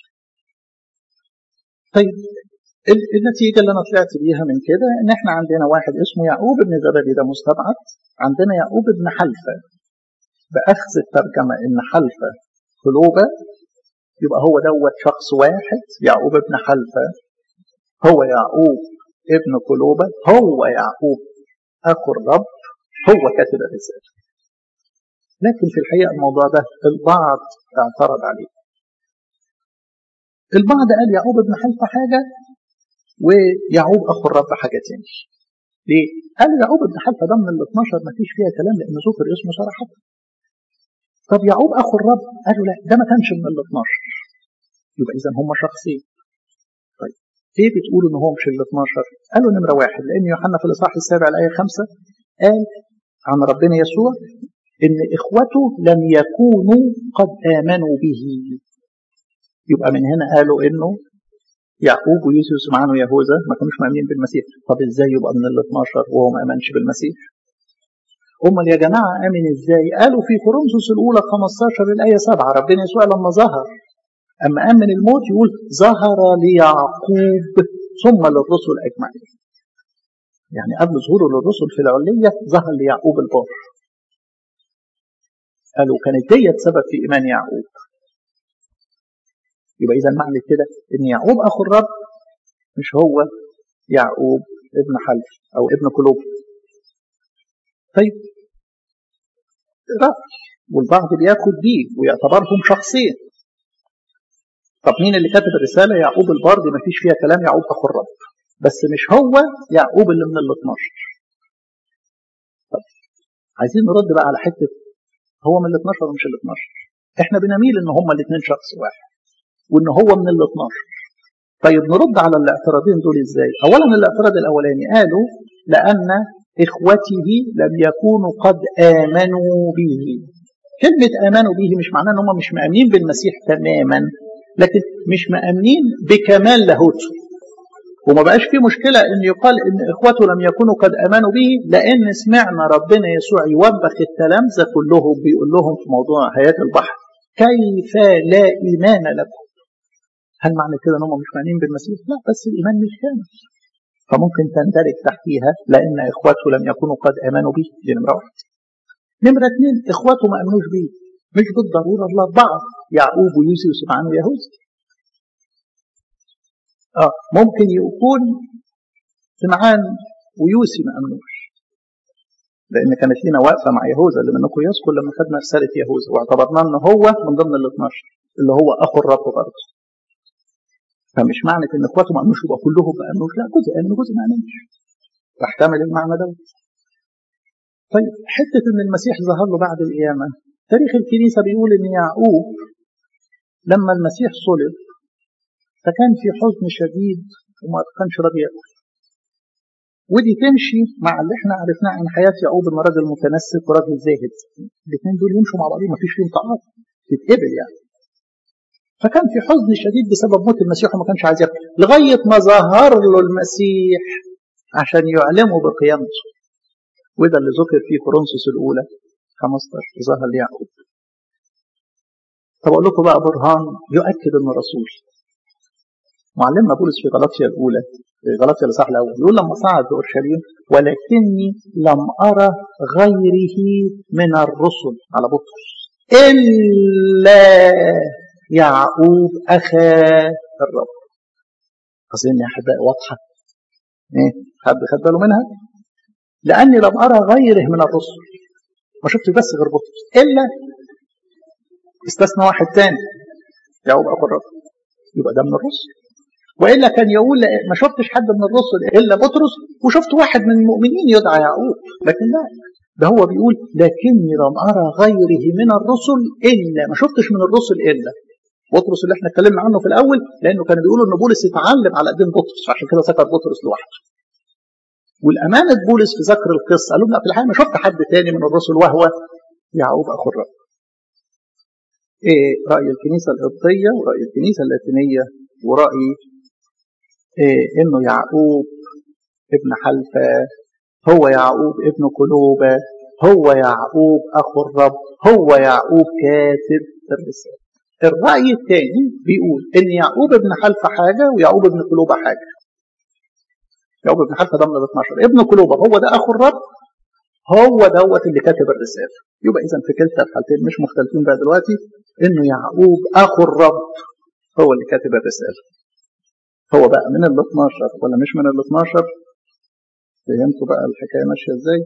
طيب النتيجه اللي انا طلعت بيها من كده ان احنا عندنا واحد اسمه يعقوب بن زبدي ده مستبعد عندنا يعقوب بن حلفه باخذ الترجمه ان حلفه قلوبه يبقى هو دوت شخص واحد يعقوب ابن حلفة هو يعقوب ابن قلوبة هو يعقوب أخو الرب هو كاتب الرسالة لكن في الحقيقة الموضوع ده البعض اعترض عليه البعض قال يعقوب ابن حلفة حاجة ويعقوب أخو الرب حاجة تاني ليه؟ قال يعقوب ابن حلفة ده من ال 12 ما فيش فيها كلام لأن ذكر اسمه صراحة طب يعقوب اخو الرب قالوا لا ده ما كانش من ال 12 يبقى إذا هم شخصين طيب ليه بتقولوا إن هو مش ال 12 قالوا نمرة واحد لأن يوحنا في الإصحاح السابع الآية 5 قال عن ربنا يسوع إن إخوته لم يكونوا قد آمنوا به يبقى من هنا قالوا إنه يعقوب ويوسف سمعان ويهوذا ما كانوش مؤمنين بالمسيح طب ازاي يبقى من ال 12 وهو ما امنش بالمسيح امال يا جماعه امن ازاي قالوا في كورنثوس الاولى 15 الايه 7 ربنا يسوع لما ظهر اما امن الموت يقول ظهر ليعقوب ثم للرسل اجمعين يعني قبل ظهوره للرسل في العليه ظهر ليعقوب البار قالوا كانت ديت سبب في ايمان يعقوب يبقى اذا معنى كده ان يعقوب اخو الرب مش هو يعقوب ابن حلف او ابن قلوب طيب رأي والبعض بياخد بيه ويعتبرهم شخصين طب مين اللي كاتب الرسالة يعقوب البردي ما فيش فيها كلام يعقوب أخو الرب بس مش هو يعقوب اللي من ال 12 طب عايزين نرد بقى على حتة هو من ال 12 ولا مش ال 12 احنا بنميل ان هما الاثنين شخص واحد وان هو من ال 12 طيب نرد على الاعتراضين دول ازاي اولا الاعتراض الاولاني قالوا لان اخوته لم يكونوا قد امنوا به كلمة آمنوا به مش معناه ان هم مش مآمنين بالمسيح تماما لكن مش مآمنين بكمال لاهوته وما بقاش في مشكلة ان يقال ان اخوته لم يكونوا قد امنوا به لان سمعنا ربنا يسوع يوبخ التلامذة كلهم بيقول لهم في موضوع حياة البحر كيف لا ايمان لكم هل معنى كده ان هم مش مؤمنين بالمسيح؟ لا بس الايمان مش كامل. فممكن تندرج تحتيها لان اخواته لم يكونوا قد امنوا به دي نمره واحد. نمره اثنين اخواته ما امنوش به مش بالضروره الاربعه يعقوب ويوسف وسمعان ويهوذا. اه ممكن يكون سمعان ويوسف ما امنوش. لان كانت لنا وقفه مع يهوذا اللي منكم يذكر لما خدنا رساله يهوذا واعتبرناه ان هو من ضمن ال 12 اللي هو اخو الرب برضه. فمش معنى ان اخواته ما امنوش يبقى كلهم ما امنوش لا جزء امن جزء ما امنش تحتمل المعنى ده طيب حته ان المسيح ظهر له بعد القيامه تاريخ الكنيسه بيقول ان يعقوب لما المسيح صلب فكان في حزن شديد وما كانش راضي ياكل ودي تمشي مع اللي احنا عرفناه عن حياه يعقوب انه راجل متمسك وراجل زاهد الاثنين دول يمشوا مع بعضهم ما فيش فيهم تعارض تتقبل يعني فكان في حزن شديد بسبب موت المسيح وما كانش عايز ياكل لغايه ما ظهر له المسيح عشان يعلمه بقيامته وده اللي ذكر في كورنثوس الاولى 15 ظهر ليعقوب طب اقول لكم بقى برهان يؤكد انه رسول معلمنا بولس في غلطيا الاولى في غلطيا الاصحاح الاول يقول لما صعد لاورشليم ولكني لم ارى غيره من الرسل على بطرس الا يعقوب أخا الرب أظن يا أحبائي واضحة إيه حد خد باله منها لأني لم أرى غيره من الرسل ما شفت بس غير بطرس إلا استثنى واحد تاني يعقوب أخو الرب يبقى ده من الرسل وإلا كان يقول ما شفتش حد من الرسل إلا بطرس وشفت واحد من المؤمنين يدعى يعقوب لكن لا ده هو بيقول لكني لم أرى غيره من الرسل إلا ما شفتش من الرسل إلا بطرس اللي احنا اتكلمنا عنه في الاول لانه كانوا بيقولوا ان بولس اتعلم على ايدين بطرس فعشان كده ذكر بطرس لوحده. والامانه بولس في ذكر القصه قال لهم لا في الحقيقه ما شفت حد تاني من الرسل وهو يعقوب اخو الرب. ايه راي الكنيسه القبطيه وراي الكنيسه اللاتينيه وراي إيه انه يعقوب ابن حلفه هو يعقوب ابن قلوبه هو يعقوب اخو الرب هو يعقوب كاتب الرساله. الرأي الثاني بيقول إن يعقوب ابن حلفة حاجة ويعقوب ابن قلوبة حاجة. يعقوب ابن حلفة ده من ال 12 ابن قلوبة هو ده أخو الرب هو دوت اللي كاتب الرسالة. يبقى إذا في كلتا الحالتين مش مختلفين بقى دلوقتي إنه يعقوب أخو الرب هو اللي كاتب الرسالة. هو بقى من ال 12 ولا مش من ال 12 فهمتوا بقى الحكاية ماشية إزاي؟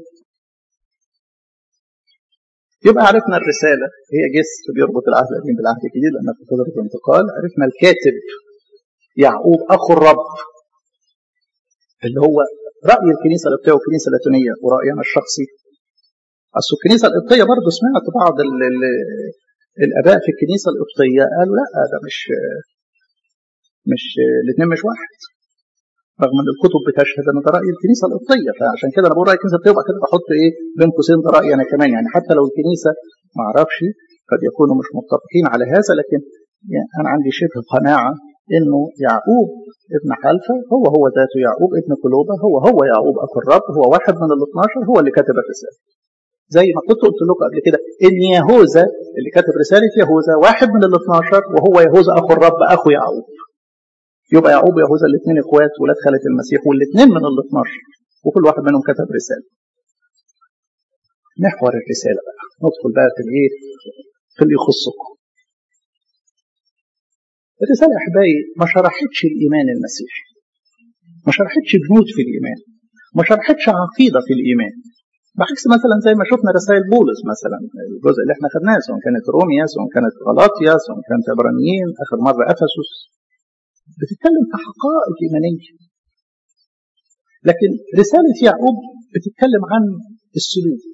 يبقى عرفنا الرسالة هي جسر بيربط العهد القديم بالعهد الجديد لأنها في فترة الانتقال عرفنا الكاتب يعقوب أخو الرب اللي هو رأي الكنيسة القبطية والكنيسة اللاتينية ورأيي أنا الشخصي أصل الكنيسة القبطية برضه سمعت بعض ال ال الآباء في الكنيسة القبطية قالوا لا ده مش مش الاثنين مش واحد رغم ان الكتب بتشهد ان ده راي الكنيسه القبطيه فعشان كده انا بقول راي الكنيسه القبطيه وبعد كده بحط ايه بين قوسين ده رايي انا كمان يعني حتى لو الكنيسه ما اعرفش قد يكونوا مش متفقين على هذا لكن يعني انا عندي شبه قناعه انه يعقوب ابن حلفة هو هو ذاته يعقوب ابن قلوبة هو هو يعقوب اخو الرب هو واحد من ال 12 هو اللي كتب الرساله زي ما كنت قلت لكم قبل كده ان يهوذا اللي كتب رساله يهوذا واحد من ال 12 وهو يهوذا اخو الرب اخو يعقوب يبقى يعقوب ويهوذا الاثنين اخوات ولاد خاله المسيح والاثنين من ال 12 وكل واحد منهم كتب رساله محور الرساله بقى ندخل بقى في الايه في اللي يخصكم الرساله احبائي ما شرحتش الايمان المسيحي ما شرحتش بنود في الايمان ما شرحتش عقيده في الايمان بعكس مثلا زي ما شفنا رسائل بولس مثلا الجزء اللي احنا خدناه سواء كانت روميا سواء كانت غلاطيا سواء كانت عبرانيين اخر مره افسس بتتكلم في حقائق ايمانيه لكن رساله يعقوب بتتكلم عن السلوك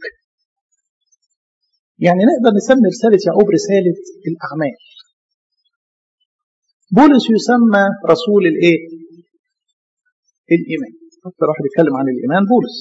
يعني نقدر نسمي رساله يعقوب رساله الاعمال بولس يسمى رسول الايه الايمان اكثر واحد يتكلم عن الايمان بولس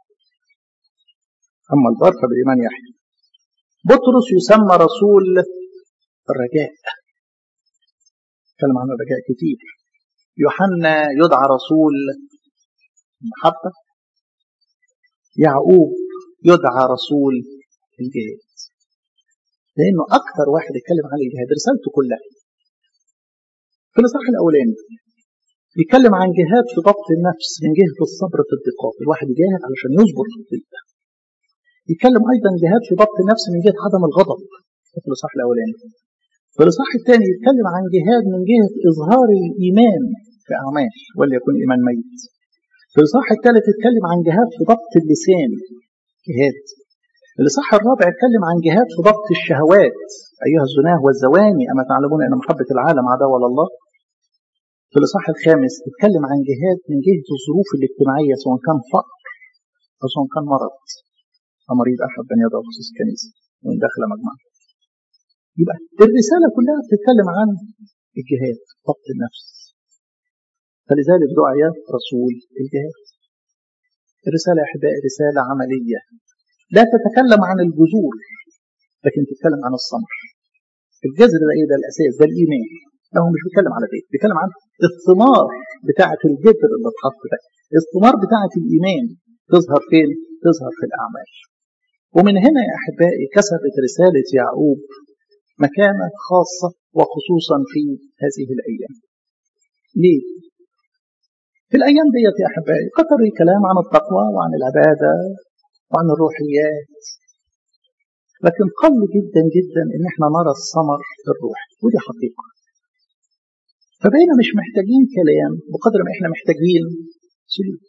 أما البر فبالإيمان يحيى بطرس يسمى رسول الرجاء تكلم عن الرجاء كتير يوحنا يدعى رسول المحبة يعقوب يدعى رسول الجهاد لأنه أكثر واحد يتكلم عن الجهاد رسالته كلها في الإصحاح الأولاني يتكلم عن جهاد في ضبط النفس من جهة الصبر في الضيقات الواحد يجاهد علشان يصبر في الضيقة يتكلم ايضا جهاد في ضبط النفس من جهه عدم الغضب في الاصحاح الاولاني في الاصحاح الثاني يتكلم عن جهاد من جهه اظهار الايمان في اعمال وليكن ايمان ميت في الاصحاح الثالث يتكلم عن جهاد في ضبط اللسان جهاد الاصحاح الرابع يتكلم عن جهاد في ضبط الشهوات ايها الزناه والزواني اما تعلمون ان محبه العالم عداوه لله في الاصحاح الخامس يتكلم عن جهاد من جهه الظروف الاجتماعيه سواء كان فقر او سواء كان مرض مريض أحد أن يدعو خصوص الكنيسة وإن دخل مجمع يبقى الرسالة كلها بتتكلم عن الجهاد ضبط النفس فلذلك دعي رسول الجهاد الرسالة يا أحبائي رسالة عملية لا تتكلم عن الجذور لكن تتكلم عن الثمر الجذر ده ايه ده الاساس ده الايمان لا هو مش بيتكلم على ده بيتكلم عن الثمار بتاعه الجذر اللي اتحط ده الثمار بتاعه الايمان تظهر فين تظهر في الاعمال ومن هنا يا أحبائي كسبت رسالة يعقوب مكانة خاصة وخصوصا في هذه الأيام ليه؟ في الأيام ديت يا أحبائي كثر الكلام عن التقوى وعن العبادة وعن الروحيات لكن قل جدا جدا ان احنا نرى الثمر الروحي ودي حقيقة فبقينا مش محتاجين كلام بقدر ما احنا محتاجين سلوك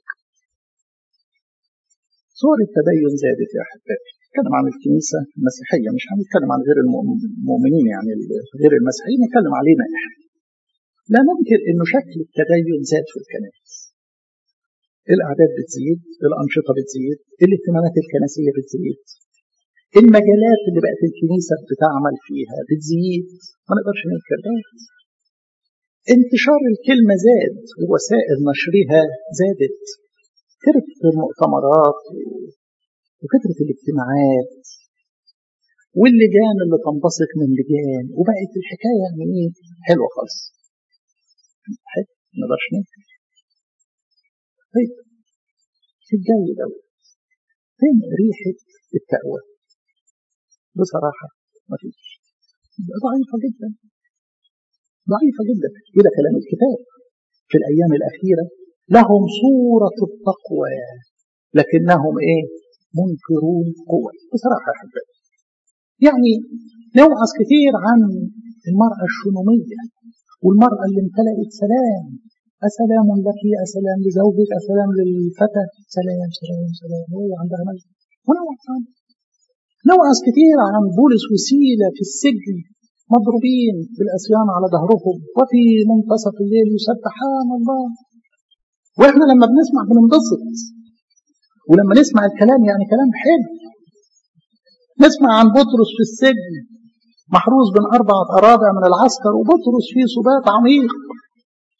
صور التدين زادت يا احبائي نتكلم عن الكنيسه المسيحيه مش هنتكلم عن غير المؤمنين يعني غير المسيحيين نتكلم علينا احنا لا ننكر انه شكل التدين زاد في الكنائس الاعداد بتزيد الانشطه بتزيد الاهتمامات الكنسيه بتزيد المجالات اللي بقت الكنيسه بتعمل فيها بتزيد ما نقدرش ننكر ده انتشار الكلمه زاد ووسائل نشرها زادت كثرة المؤتمرات وكثرة الاجتماعات واللجان اللي تنبثق من لجان وبقت الحكاية يعني ايه حلوة خالص حلو ما نقدرش ننكر طيب في الجو دوت فين ريحة التقوى بصراحة ما فيش ضعيفة جدا ضعيفة جدا وده كلام الكتاب في الأيام الأخيرة لهم صورة التقوى لكنهم ايه منكرون قوة بصراحة يا حبايبي يعني نوعظ كتير عن المرأة الشنومية والمرأة اللي امتلأت سلام أسلام لك أسلام لزوجك أسلام للفتى سلام سلام سلام هو عندها مجد ونوعظ عنه نوعظ كتير عن بولس وسيلة في السجن مضروبين بالأسيان على ظهرهم وفي منتصف الليل يسبحان الله واحنا لما بنسمع بننبسط ولما نسمع الكلام يعني كلام حلو نسمع عن بطرس في السجن محروس بين أربعة أرابع من العسكر وبطرس فيه سبات عميق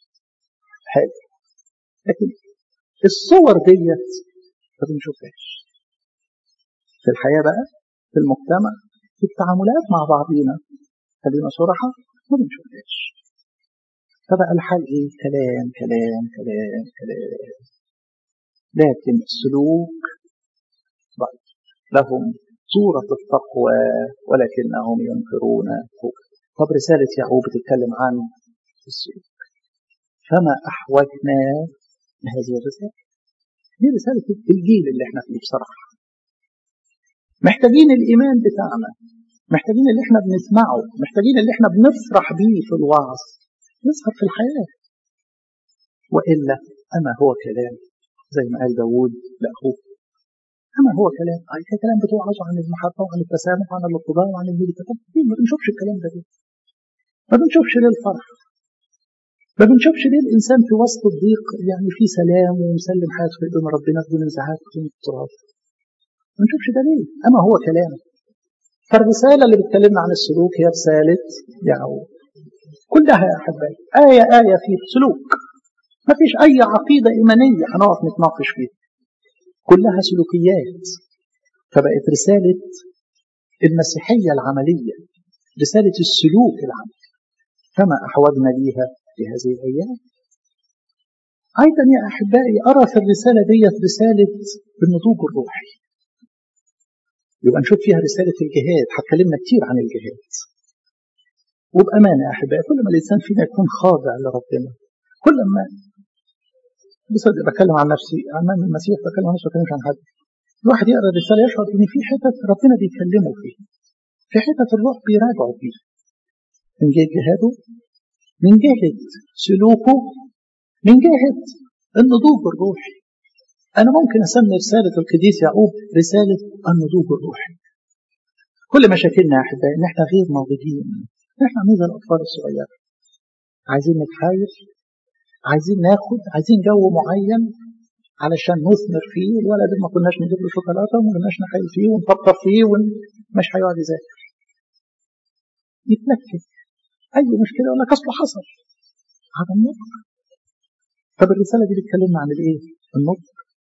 حاجة لكن الصور ديت ما بنشوفهاش في الحياة بقى في المجتمع في التعاملات مع بعضينا خلينا صراحة ما بنشوفهاش فبقى الحال ايه كلام كلام كلام كلام لكن السلوك ضعيف لهم صورة التقوى ولكنهم ينكرون فوق طب رسالة يعقوب بتتكلم عن السلوك فما أحوجنا لهذه الرسالة دي رسالة الجيل اللي احنا فيه بصراحة محتاجين الإيمان بتاعنا محتاجين اللي احنا بنسمعه محتاجين اللي احنا بنفرح بيه في الوعظ يظهر في الحياة وإلا أما هو كلام زي ما قال داوود لأخوه أما هو كلام أي كلام بتوعظ عن المحبة وعن التسامح وعن الاتباع وعن الميلة طب ما بنشوفش الكلام ده ليه؟ ما بنشوفش ليه الفرح ما بنشوفش ليه الإنسان في وسط الضيق يعني في سلام ومسلم حياته في إيدين ربنا بدون انزعاج بدون اضطراب ما بنشوفش ده ليه؟ أما هو كلام فالرسالة اللي بتكلمنا عن السلوك هي رسالة يعقوب كلها يا أحبائي آية آية في سلوك ما فيش أي عقيدة إيمانية هنقف نتناقش فيها كلها سلوكيات فبقت رسالة المسيحية العملية رسالة السلوك العملي فما أحوجنا ليها في هذه الأيام أيضا يا أحبائي أرى في الرسالة ديت رسالة النضوج الروحي يبقى نشوف فيها رسالة الجهاد هتكلمنا كتير عن الجهاد وبأمانة يا أحبائي كل ما الإنسان فينا يكون خاضع لربنا كل ما بصدق بتكلم عن نفسي أمام المسيح بتكلم عن نفسي بتكلمش عن حد الواحد يقرا الرسالة يشعر إن في حتت ربنا بيكلمه فيها في حتت الروح بيراجعه فيها من جهة جهاده من جهة سلوكه من جهة النضوج الروحي أنا ممكن أسمي رسالة القديس يعقوب رسالة النضوج الروحي كل مشاكلنا يا أحبائي إن إحنا غير ناضجين إحنا عاملين زي الأطفال الصغيرة عايزين نتحايل عايزين ناخد عايزين جو معين علشان نثمر فيه الولد ما كناش نجيب له شوكولاته وما كناش نحايل فيه ونطبطب فيه ومش هيقعد يذاكر يتنكد اي مشكله يقول لك اصله حصل هذا النضج طب الرساله دي بتكلمنا عن الايه؟ النضج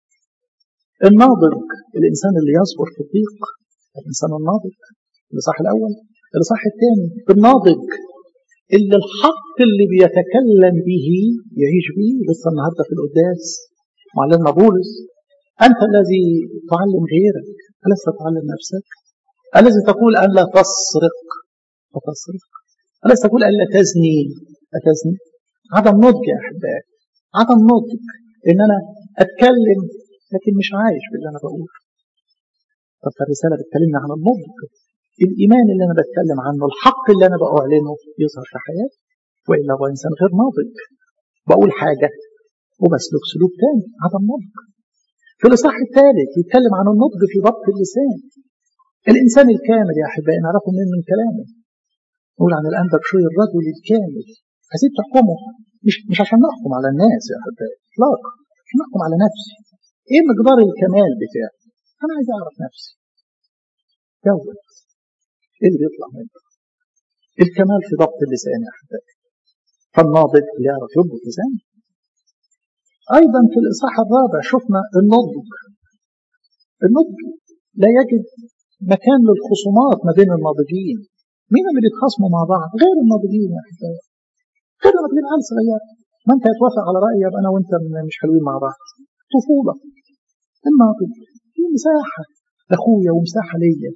الناضج الانسان اللي يصبر في الضيق الانسان الناضج الاصحاح الاول الاصحاح الثاني الناضج اللي الحق اللي بيتكلم به يعيش به لسه النهارده في القداس معلمنا بولس انت الذي تعلم غيرك الست تعلم نفسك الذي تقول ان لا تسرق فتسرق الست تقول ان لا تزني فتزني عدم نضج يا احبائي عدم نضج ان انا اتكلم لكن مش عايش باللي انا بقوله طب الرساله بتكلمنا عن النضج الإيمان اللي أنا بتكلم عنه الحق اللي أنا بأعلنه يظهر في حياتي وإلا هو إنسان غير ناضج بقول حاجة وبسلك سلوك تاني عدم نضج في الإصحاح الثالث يتكلم عن النضج في ضبط اللسان الإنسان الكامل يا أحبائي نعرفه من من كلامه نقول عن الأنبك شوي الرجل الكامل عايزين تحكمه مش مش عشان نحكم على الناس يا أحبائي إطلاقا عشان نحكم على نفسي إيه مقدار الكمال بتاعي أنا عايز أعرف نفسي دوت ايه اللي بيطلع منه الكمال في ضبط اللسان يا احبائي فالناضج اللي يعرف يضبط لسانه ايضا في الاصحاح الرابع شفنا النضج النضج لا يجد مكان للخصومات ما بين الناضجين مين اللي بيتخاصموا مع بعض غير الناضجين يا احبائي غير الناضجين عيال صغير ما انت هتوافق على رايي يبقى انا وانت مش حلوين مع بعض طفوله الناضج في مساحه لاخويا ومساحه ليا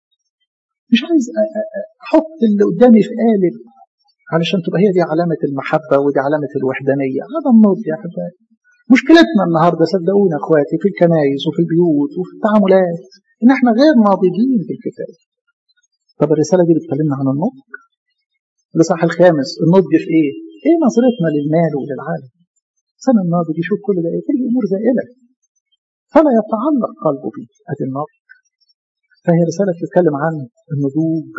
مش عايز احط اللي قدامي في قالب علشان تبقى هي دي علامة المحبة ودي علامة الوحدانية هذا النضج يا أحبائي مشكلتنا النهاردة صدقونا أخواتي في الكنايس وفي البيوت وفي التعاملات إن إحنا غير ناضجين في الكفاية طب الرسالة دي بتكلمنا عن النضج الإصحاح الخامس النضج في إيه؟ إيه نظرتنا للمال وللعالم سنة الناضج يشوف كل ده إيه؟ كل أمور زائلة فلا يتعلق قلبه به أدي النضج فهي رسالة تتكلم عن النضوج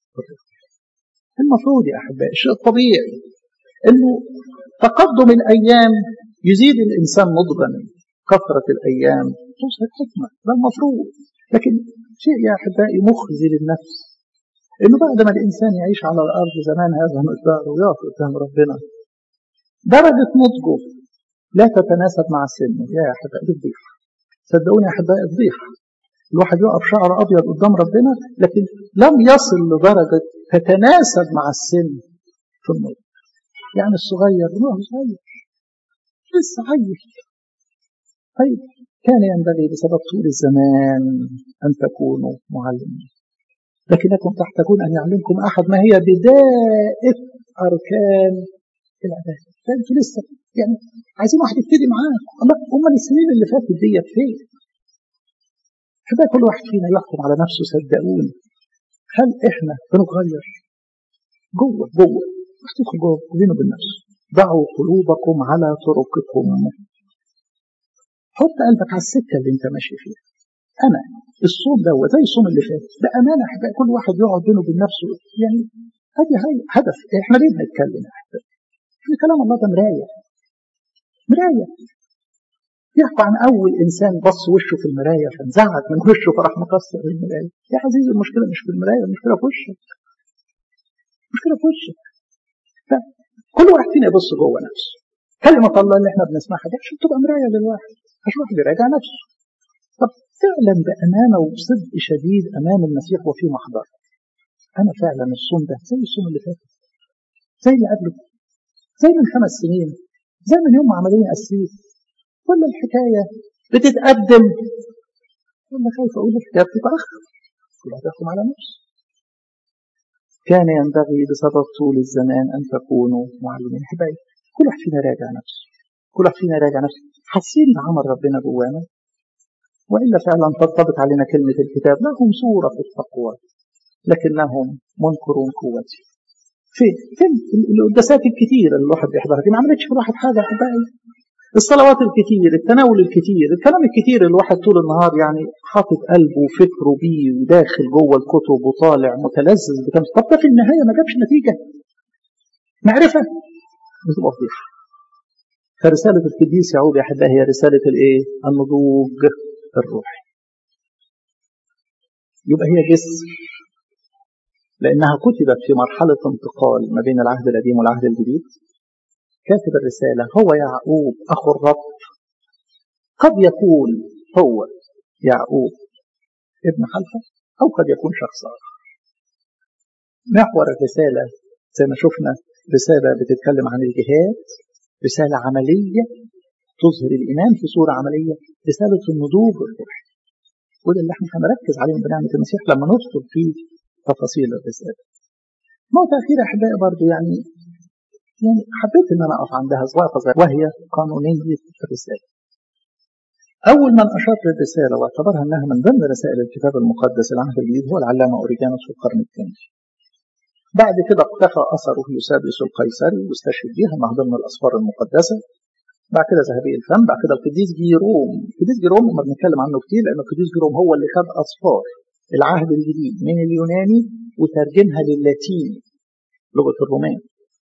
المفروض يا أحبائي الشيء الطبيعي أنه تقدم الأيام يزيد الإنسان نضجا كثرة الأيام توصل الحكمة ده المفروض لكن شيء يا أحبائي مخزي للنفس أنه بعد ما الإنسان يعيش على الأرض زمان هذا مقداره ويقف قدام ربنا درجة نضجه لا تتناسب مع السن يا أحبائي فضيحة صدقوني يا أحبائي فضيحة الواحد يقف شعر أبيض قدام ربنا لكن لم يصل لدرجة تتناسب مع السن في النور يعني الصغير ما هو صغير لسه عيل طيب كان ينبغي بسبب طول الزمان أن تكونوا معلمين لكنكم تحتاجون أن يعلمكم أحد ما هي بداية أركان العبادة فأنتوا لسه يعني عايزين واحد يبتدي معاكم الله هم السنين اللي فاتت ديت فين؟ فده كل واحد فينا يحكم على نفسه صدقوني هل احنا بنتغير جوه جوه تدخل جوه بينه وبين نفسه ضعوا قلوبكم على طرقكم حط قلبك على السكه اللي انت ماشي فيها انا الصوم ده زي الصوم اللي فات بامانه احبائي كل واحد يقعد بينه وبين نفسه يعني هذه هي هدف احنا ليه بنتكلم يا احبائي؟ احنا كلام الله ده مرايه مرايه يحكوا عن اول انسان بص وشه في المرايه فانزعج من وشه فراح مكسر المرايه يا عزيزي المشكله مش في المرايه المشكله في وشك المشكله في وشك كل واحد فينا يبص جوه نفسه كلمة الله اللي احنا بنسمعها دي عشان تبقى مراية للواحد عشان الواحد يراجع نفسه طب فعلا بأمانة وبصدق شديد أمام المسيح وفي محضر أنا فعلا الصوم ده زي الصوم اللي فات زي اللي قبله زي من خمس سنين زي من يوم ما عملين أسيس ولا الحكاية بتتقدم ولا خايف أقول الحكاية بتتأخر كل واحد يحكم على نفسه كان ينبغي بسبب طول الزمان أن تكونوا معلمين حبايبي كل واحد فينا راجع نفسه كل واحد فينا راجع نفسه حاسين بعمل ربنا جوانا وإلا فعلا تنطبق علينا كلمة الكتاب لهم صورة في التقوى لكنهم منكرون قوتي فين فين القداسات الكتير اللي الواحد بيحضرها دي ما عملتش في الواحد حاجة حبايبي الصلوات الكتير التناول الكتير الكلام الكتير اللي الواحد طول النهار يعني حاطط قلبه وفكره بيه وداخل جوه الكتب وطالع متلذذ بكم طب ده في النهايه ما جابش نتيجه معرفه بتبقى فضيحه فرساله القديس يعقوب يا احبائي هي رساله الايه؟ النضوج الروحي يبقى هي جسر لانها كتبت في مرحله انتقال ما بين العهد القديم والعهد الجديد كاتب الرسالة هو يعقوب أخو الرب قد يكون هو يعقوب ابن حلفة أو قد يكون شخص آخر محور الرسالة زي ما شفنا رسالة بتتكلم عن الجهاد رسالة عملية تظهر الإيمان في صورة عملية رسالة النضوج الروحي وده اللي احنا هنركز عليه بنعمة المسيح لما ندخل في تفاصيل الرسالة نقطة أخيرة أحبائي برضو يعني يعني حبيت ان انا اقف عندها وقفه وهي قانونيه الرساله. اول من اشار للرساله واعتبرها انها من ضمن رسائل الكتاب المقدس العهد الجديد هو العلامه اوريجانوس في القرن الثاني. بعد كده اقتفى اثره يوسابيوس القيصري واستشهد بها مع ضمن الاسفار المقدسه. بعد كده ذهبي الفم، بعد كده القديس جيروم، القديس جيروم ما بنتكلم عنه كتير لان القديس جيروم هو اللي خد اسفار العهد الجديد من اليوناني وترجمها للاتيني لغه الرومان.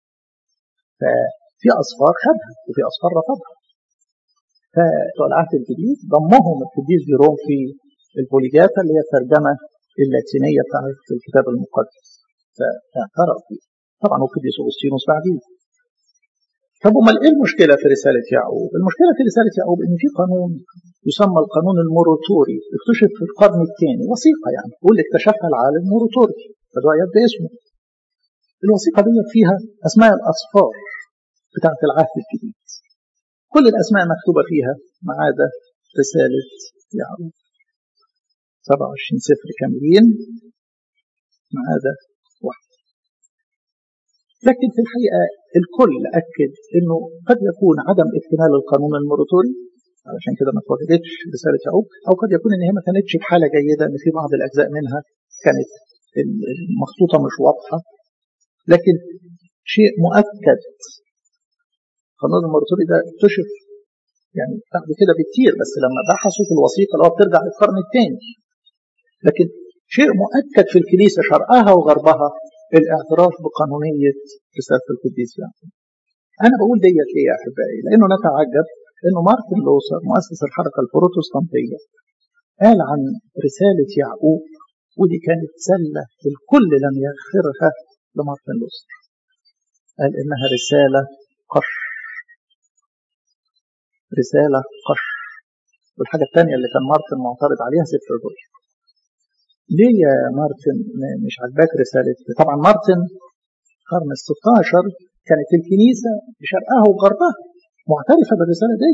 ففي أصفار خدها وفي أصفار رفضها فبتوع العهد الجديد ضمهم القديس جيروم في البوليجاتا اللي هي الترجمة اللاتينية بتاعت الكتاب المقدس فاعترف فيه طبعا القديس أغسطينوس بعديه طب امال ايه المشكله في رساله يعقوب؟ المشكله في رساله يعقوب ان في قانون يسمى القانون الموروتوري اكتشف في القرن الثاني وثيقه يعني واللي اكتشفها العالم موروتوري فده يبدا اسمه الوثيقة دي فيها أسماء الأصفار بتاعة العهد الجديد كل الأسماء مكتوبة فيها ما عدا رسالة يعقوب 27 سفر كاملين ما عدا واحد لكن في الحقيقة الكل أكد أنه قد يكون عدم اكتمال القانون الموريتوري علشان كده ما اتوجدتش رسالة يعقوب أو قد يكون أن هي ما كانتش بحالة جيدة أن في بعض الأجزاء منها كانت المخطوطة مش واضحة لكن شيء مؤكد قانون الموريتوري ده اكتشف يعني بعد كده بكتير بس لما بحثوا في الوثيقه اللي هو بترجع للقرن الثاني لكن شيء مؤكد في الكنيسه شرقها وغربها الاعتراف بقانونيه رساله القديس يعني. انا بقول ديت ليه يا احبائي؟ لانه نتعجب انه مارتن لوثر مؤسس الحركه البروتستانتيه قال عن رساله يعقوب ودي كانت زله الكل لم يغفرها لمارتن لوثر قال انها رساله قش رسالة قش والحاجة الثانية اللي كان مارتن معترض عليها سفر الرؤيا ليه يا مارتن مش عاجباك رسالة طبعا مارتن القرن ال 16 كانت الكنيسة بشرقها وغربها معترفة بالرسالة دي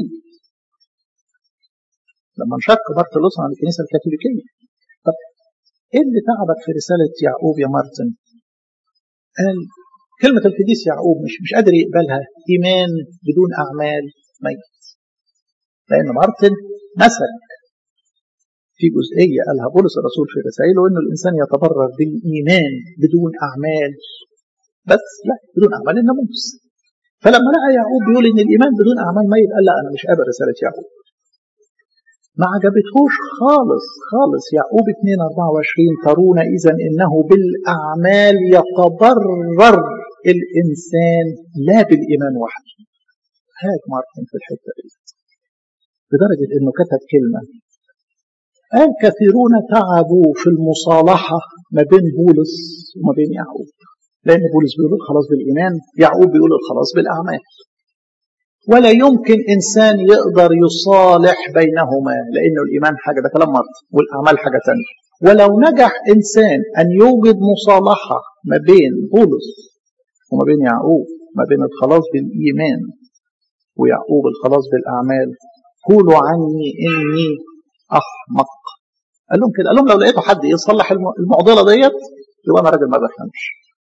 لما انشق بارتلوس عن الكنيسة الكاثوليكية طب ايه اللي تعبك في رسالة يعقوب يا مارتن قال كلمة القديس يعقوب مش مش قادر يقبلها إيمان بدون أعمال ميت لأن مارتن مسك في جزئية قالها بولس الرسول في رسائله إنه الإنسان يتبرر بالإيمان بدون أعمال بس لا بدون أعمال الناموس فلما لقى يعقوب بيقول إن الإيمان بدون أعمال ميت قال لا أنا مش قابل رسالة يعقوب ما عجبتهوش خالص خالص يعقوب 2 24 ترون إذا إنه بالأعمال يتبرر الإنسان لا بالإيمان وحده هاك مارتن في الحتة دي لدرجة إنه كتب كلمة قال كثيرون تعبوا في المصالحة ما بين بولس وما بين يعقوب لأن بولس بيقول الخلاص بالإيمان يعقوب بيقول الخلاص بالأعمال ولا يمكن إنسان يقدر يصالح بينهما لأنه الإيمان حاجة ده كلام مرض والأعمال حاجة تانية ولو نجح إنسان أن يوجد مصالحة ما بين بولس وما بين يعقوب ما بين الخلاص بالإيمان ويعقوب الخلاص بالأعمال قولوا عني إني أحمق قال لهم كده قال لهم لو لقيتوا حد يصلح المعضلة ديت يبقى أنا راجل ما بفهمش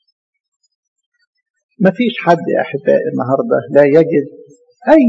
ما فيش حد يا أحبائي النهاردة لا يجد أي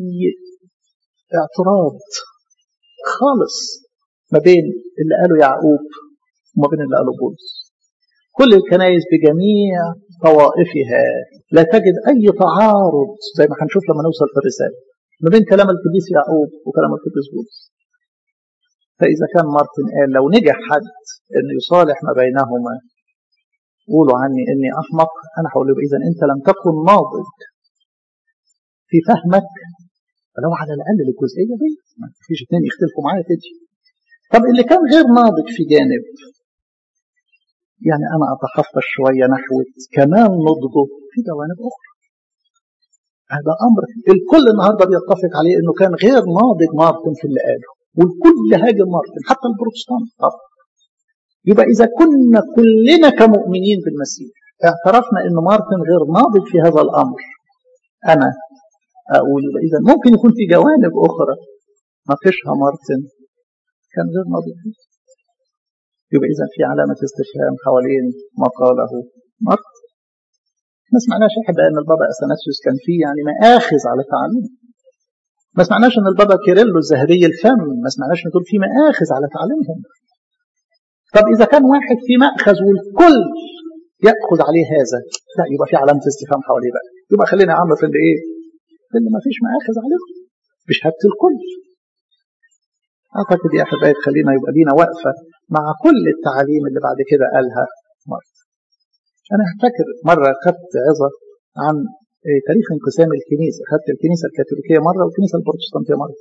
اعتراض خالص ما بين اللي قاله يعقوب وما بين اللي قاله بولس كل الكنائس بجميع طوائفها لا تجد أي تعارض زي ما هنشوف لما نوصل في الرسالة ما بين كلام القديس يعقوب وكلام القديس بولس فإذا كان مارتن قال لو نجح حد أن يصالح ما بينهما قولوا عني إني أحمق أنا هقول له إذا أنت لم تكن ناضج في فهمك ولو على الأقل الجزئية دي ما فيش اثنين يختلفوا معايا كده طب اللي كان غير ناضج في جانب يعني أنا أتحفظ شوية نحو كمال نضجه في جوانب أخرى هذا أمر الكل النهاردة بيتفق عليه أنه كان غير ناضج مارتن في اللي قاله والكل هاجم مارتن حتى البروتستانت طبعا يبقى إذا كنا كلنا كمؤمنين بالمسيح اعترفنا أن مارتن غير ناضج في هذا الأمر أنا أقول إذا ممكن يكون في جوانب أخرى ناقشها مارتن كان غير ناضج يبقى إذا في علامة استفهام حوالين ما قاله مارتن ما سمعناش احنا ان البابا اثناسيوس كان فيه يعني مآخذ على تعليمه ما سمعناش ان البابا كيرلو الذهبي الفم ما سمعناش ان دول في مآخذ على تعليمهم طب اذا كان واحد في مأخذ والكل يأخذ عليه هذا لا يبقى في علامة استفهام حواليه بقى يبقى خلينا يا عم في اللي ايه في اللي ما فيش مآخذ عليهم بشهادة الكل اعتقد يا احبائي خلينا يبقى لينا وقفة مع كل التعاليم اللي بعد كده قالها مرة أنا أفتكر مرة خدت عظة عن تاريخ انقسام الكنيسة خدت الكنيسة الكاثوليكية مرة والكنيسة البروتستانتية مرة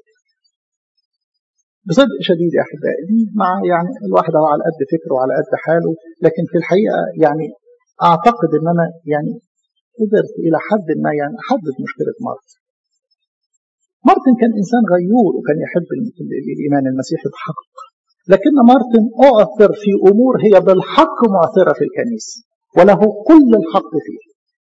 بصدق شديد يا أحبائي مع يعني الواحد هو على قد فكره وعلى قد حاله لكن في الحقيقة يعني أعتقد أن أنا يعني قدرت إلى حد ما يعني أحدد مشكلة مارتن مارتن كان إنسان غيور وكان يحب الإيمان المسيحي بحق لكن مارتن أعثر في أمور هي بالحق معثرة في الكنيسة وله كل الحق فيه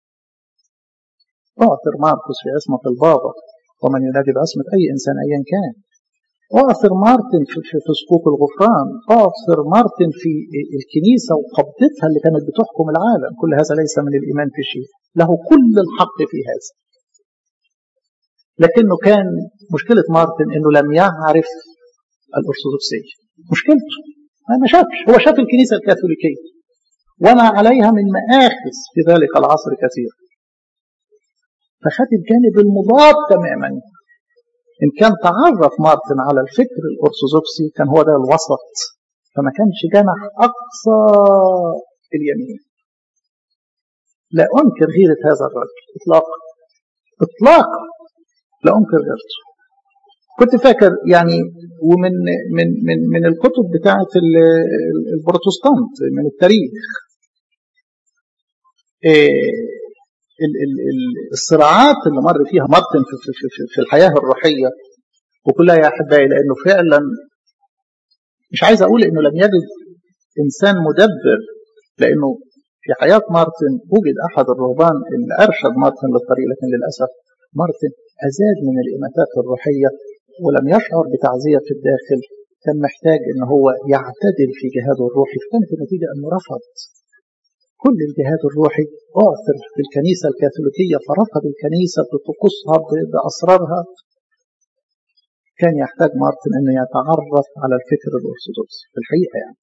أعثر ماركوس في عصمة البابا ومن ينادي بعصمة أي إنسان أيا كان أعثر مارتن في, في, في سقوط الغفران أعثر مارتن في الكنيسة وقبضتها اللي كانت بتحكم العالم كل هذا ليس من الإيمان في شيء له كل الحق في هذا لكنه كان مشكلة مارتن أنه لم يعرف الأرثوذكسية مشكلته ما شافش هو شاف الكنيسة الكاثوليكية وما عليها من مآخذ في ذلك العصر كثير فخد الجانب المضاد تماما إن كان تعرف مارتن على الفكر الأرثوذكسي كان هو ده الوسط فما كانش جنح أقصى اليمين لا أنكر غيرة هذا الرجل إطلاقا إطلاقا لا أنكر غيرته كنت فاكر يعني ومن من من من الكتب بتاعه البروتستانت من التاريخ ال ال ال الصراعات اللي مر فيها مارتن في, في, في, في الحياة الروحية وكلها يا أحبائي لأنه فعلا مش عايز أقول إنه لم يجد إنسان مدبر لأنه في حياة مارتن وجد أحد الرهبان اللي أرشد مارتن للطريق لكن للأسف مارتن أزاد من الإماتات الروحية ولم يشعر بتعزية في الداخل كان محتاج إن هو يعتدل في جهاده الروحي فكانت النتيجة أنه رفض كل الجهاد الروحي أعثر في الكنيسة الكاثوليكية فرفض الكنيسة بطقوسها بأسرارها كان يحتاج مارتن أنه يتعرف على الفكر الأرثوذكسي في الحقيقة يعني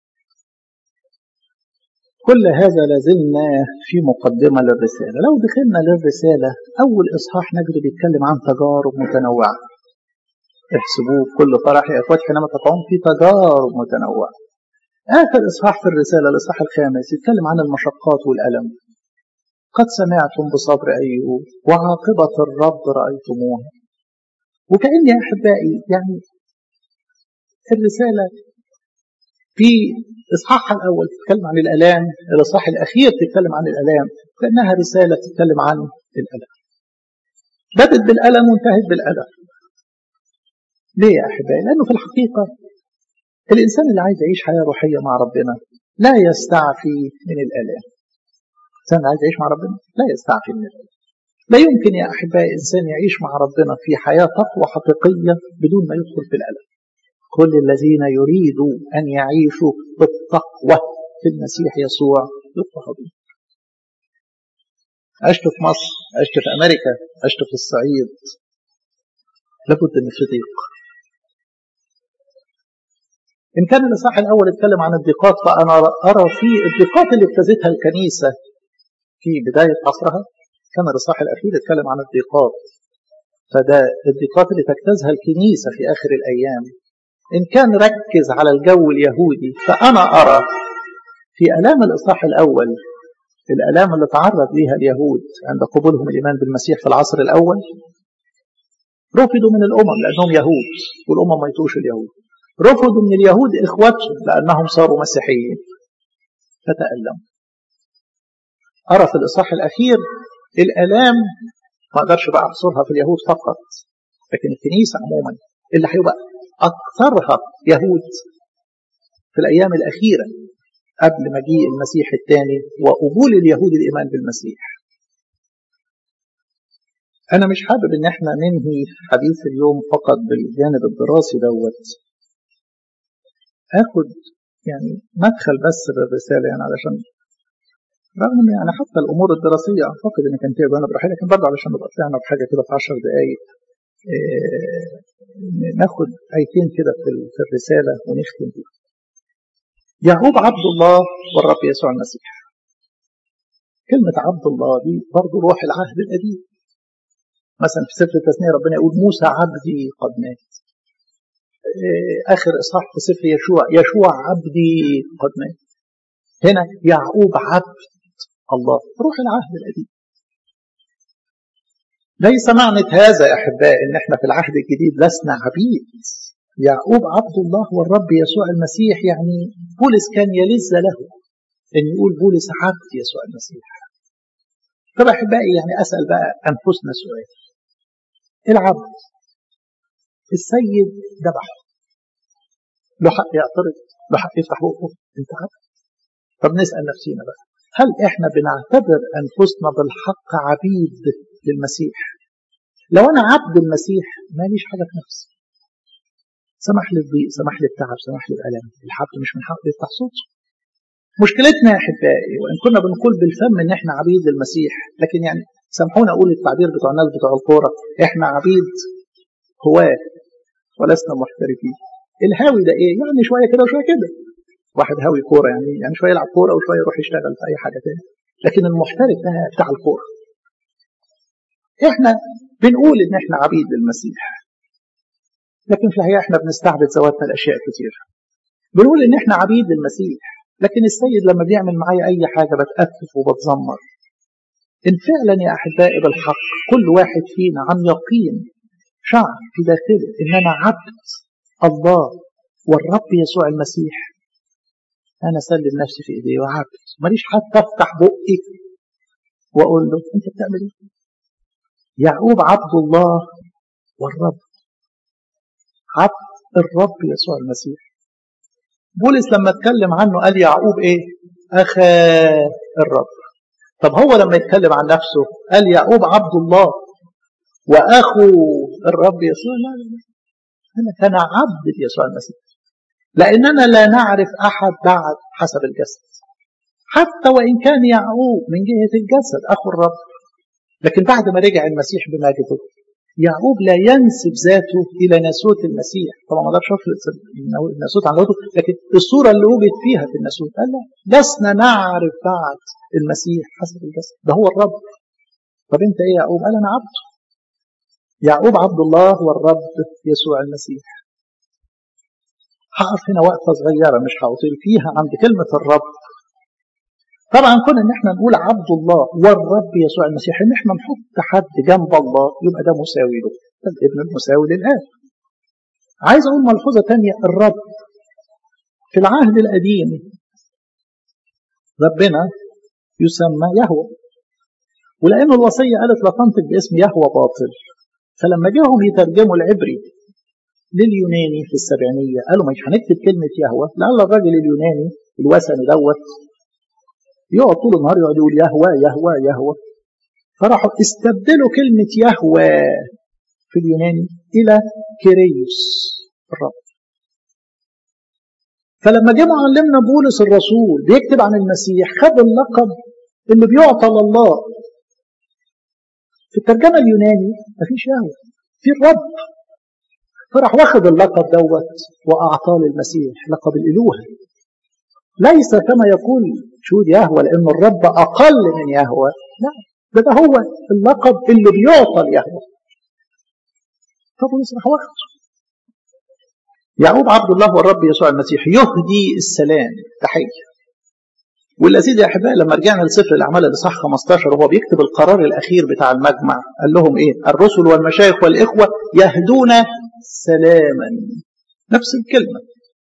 كل هذا لازلنا في مقدمة للرسالة لو دخلنا للرسالة أول إصحاح نجد بيتكلم عن تجارب متنوعة احسبوه كل فرح يا إخوات حينما تقعون في تجارب متنوعة آخر إصحاح في الرسالة الإصحاح الخامس يتكلم عن المشقات والألم قد سمعتم بصبر أيوب وعاقبة الرب رأيتموها وكأن يا أحبائي يعني الرسالة في إصحاحها الأول تتكلم عن الألام الإصحاح الأخير تتكلم عن الألام كأنها رسالة تتكلم عن الألم بدت بالألم وانتهت بالألم ليه يا أحبائي؟ لأنه في الحقيقة الإنسان اللي عايز يعيش حياة روحية مع ربنا لا يستعفي من الآلام الإنسان اللي عايز يعيش مع ربنا لا يستعفي من الآلام لا يمكن يا أحبائي إنسان يعيش مع ربنا في حياة تقوى حقيقية بدون ما يدخل في الألم كل الذين يريدوا أن يعيشوا بالتقوى في المسيح يسوع يضطهدون عشت في مصر عشت في أمريكا عشت في الصعيد لابد من في ضيق إن كان الإصحاح الأول اتكلم عن الضيقات فأنا أرى في الضيقات اللي اجتازتها الكنيسة في بداية عصرها كان الإصحاح الأخير اتكلم عن الضيقات فده الضيقات اللي تجتازها الكنيسة في آخر الأيام إن كان ركز على الجو اليهودي فأنا أرى في ألام الإصحاح الأول الألام اللي تعرض لها اليهود عند قبولهم الإيمان بالمسيح في العصر الأول رفضوا من الأمم لأنهم يهود والأمم ما يطوش اليهود رفضوا من اليهود إخوتهم لأنهم صاروا مسيحيين فتألموا أرى في الإصحاح الأخير الألام ما أقدرش بقى أحصرها في اليهود فقط لكن الكنيسة عموما اللي هيبقى أكثرها يهود في الأيام الأخيرة قبل مجيء المسيح الثاني وقبول اليهود الإيمان بالمسيح أنا مش حابب إن إحنا ننهي حديث اليوم فقط بالجانب الدراسي دوت آخد يعني مدخل بس للرسالة يعني علشان رغم إن يعني حتى الأمور الدراسية أعتقد إن كان فيها جوانب روحية لكن برضه علشان نبقى طلعنا بحاجة كده في 10 دقايق إيه ناخد آيتين كده في الرسالة ونختم بيها. يعقوب عبد الله والرب يسوع المسيح. كلمة عبد الله دي برضه روح العهد القديم. مثلا في سفر التثنية ربنا يقول موسى عبدي قد مات. آخر إصحاح في سفر يشوع يشوع عبدي قد مات. هنا يعقوب عبد الله روح العهد القديم. ليس معنى هذا يا أحبائي إن إحنا في العهد الجديد لسنا عبيد يعقوب عبد الله والرب يسوع المسيح يعني بولس كان يلذ له إن يقول بولس عبد يسوع المسيح طب أحبائي يعني أسأل بقى أنفسنا سؤال العبد السيد ذبحه له حق يعترض له حق يفتح بقه أنت عبد طب نسأل نفسينا بقى هل إحنا بنعتبر أنفسنا بالحق عبيد للمسيح لو أنا عبد المسيح ماليش حاجة في نفسي سمح لي الضيق سمح لي التعب سمح لي الألم الحبل مش من حقه يفتح صوته مشكلتنا يا أحبائي وإن كنا بنقول بالفم إن إحنا عبيد للمسيح لكن يعني سامحونا أقول التعبير بتوع الناس بتوع الكورة إحنا عبيد هواة ولسنا محترفين الهاوي ده إيه؟ يعني شوية كده وشوية كده واحد هاوي كورة يعني يعني شوية يلعب كورة وشوية يروح يشتغل في أي حاجة تاني لكن المحترف ده بتاع الكورة احنا بنقول ان احنا عبيد للمسيح لكن في الحقيقه احنا بنستعبد ذواتنا الاشياء كتير بنقول ان احنا عبيد للمسيح لكن السيد لما بيعمل معايا اي حاجه بتأفف وبتذمر ان فعلا يا احبائي بالحق كل واحد فينا عن يقين شعر في داخله ان انا عبد الله والرب يسوع المسيح انا اسلم نفسي في ايديه وعبد ماليش حتى افتح بقي واقول له انت بتعمل ايه يعقوب عبد الله والرب عبد الرب يسوع المسيح بولس لما اتكلم عنه قال يعقوب ايه اخا الرب طب هو لما يتكلم عن نفسه قال يعقوب عبد الله واخو الرب يسوع لا لا لا انا كان عبد يسوع المسيح لاننا لا نعرف احد بعد حسب الجسد حتى وان كان يعقوب من جهه الجسد اخو الرب لكن بعد ما رجع المسيح بمجده يعقوب لا ينسب ذاته الى ناسوت المسيح طبعا ما اقدرش افرق الناسوت عن لاهوته لكن الصوره اللي وجد فيها في الناسوت قال لا لسنا نعرف بعد المسيح حسب الجسد ده هو الرب طب انت ايه يا يعقوب قال انا عبد يعقوب عبد الله والرب يسوع المسيح هقف هنا وقفه صغيره مش هطيل فيها عند كلمه الرب طبعا كون ان احنا نقول عبد الله والرب يسوع المسيح ان احنا نحط حد جنب الله يبقى ده مساوي له الابن المساوي للاب عايز اقول ملحوظه ثانيه الرب في العهد القديم ربنا يسمى يهوى ولأن الوصية قالت لا تنطق باسم يهوى باطل فلما جاهم يترجموا العبري لليوناني في السبعينية قالوا مش هنكتب كلمة يهوى لعل الراجل اليوناني الوثني دوت يقعد طول النهار يقعد يقول يهوى يهوى يهوى فراحوا استبدلوا كلمة يهوى في اليوناني إلى كيريوس الرب فلما جه معلمنا بولس الرسول بيكتب عن المسيح خد اللقب اللي بيعطى لله في الترجمة اليوناني مفيش يهوى في الرب فراح واخد اللقب دوت وأعطاه للمسيح لقب الإلوهة ليس كما يقول شهود يهوى لأن الرب أقل من يهوى لا ده, ده هو اللقب اللي بيعطى ليهوى فبولس راح واخده يعقوب عبد الله والرب يسوع المسيح يهدي السلام تحية واللذيذ يا احبائي لما رجعنا لسفر الاعمال الاصحاح 15 وهو بيكتب القرار الاخير بتاع المجمع قال لهم ايه؟ الرسل والمشايخ والاخوه يهدون سلاما نفس الكلمه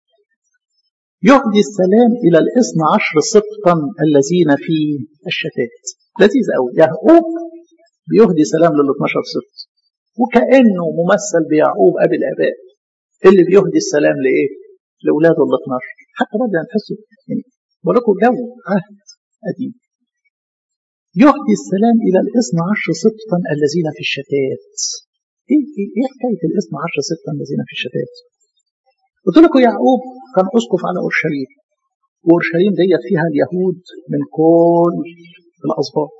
يهدي السلام الى الاثنى عشر سبطا الذين في الشتات لذيذ قوي يعقوب بيهدي سلام لل 12 سبط وكانه ممثل بيعقوب ابي الاباء اللي بيهدي السلام لايه؟ لاولاده ال 12 حتى برضه يعني تحسوا يعني بقول لكم جو عهد قديم يهدي السلام الى الاثنى عشر سبطا الذين في الشتات ايه ايه, إيه حكايه الاثنى عشر سبطا الذين في الشتات؟ قلت لكم يعقوب كان اسقف على اورشليم واورشليم ديت فيها اليهود من كل الاسباط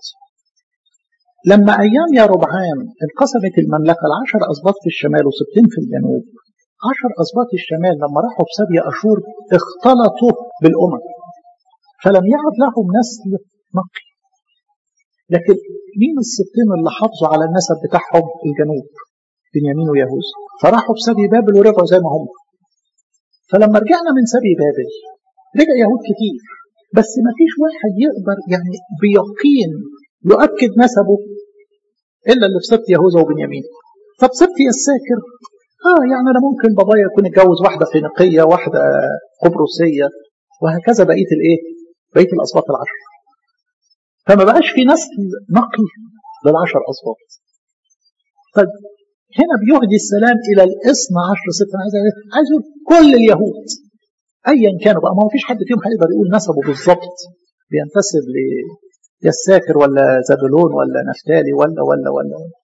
لما ايام يا ربعام انقسمت المملكه لعشر اسباط في الشمال وسبتين في الجنوب عشر اسباط الشمال لما راحوا بسبي اشور اختلطوا بالامم فلم يعد لهم نسل نقي لكن مين السبتين اللي حافظوا على النسب بتاعهم الجنوب بنيامين ويهوذا فراحوا بسبي بابل ورجعوا زي ما هم فلما رجعنا من سبي بابل رجع يهود كتير بس ما فيش واحد يقدر يعني بيقين يؤكد نسبه الا اللي في سبت يهوذا وبنيامين طب سبت الساكر اه يعني انا ممكن بابايا يكون اتجوز واحده فينيقيه واحده قبرصيه وهكذا بقيه الايه؟ بقيه الاسباط العشر فما بقاش في نسل نقي للعشر اسباط طيب هنا بيهدي السلام الى الاثنى عشر ستة عايز عايز كل اليهود ايا كانوا بقى ما هو فيش حد فيهم هيقدر يقول نسبه بالظبط بينتسب ل يساكر ولا زبلون ولا نفتالي ولا ولا ولا, ولا.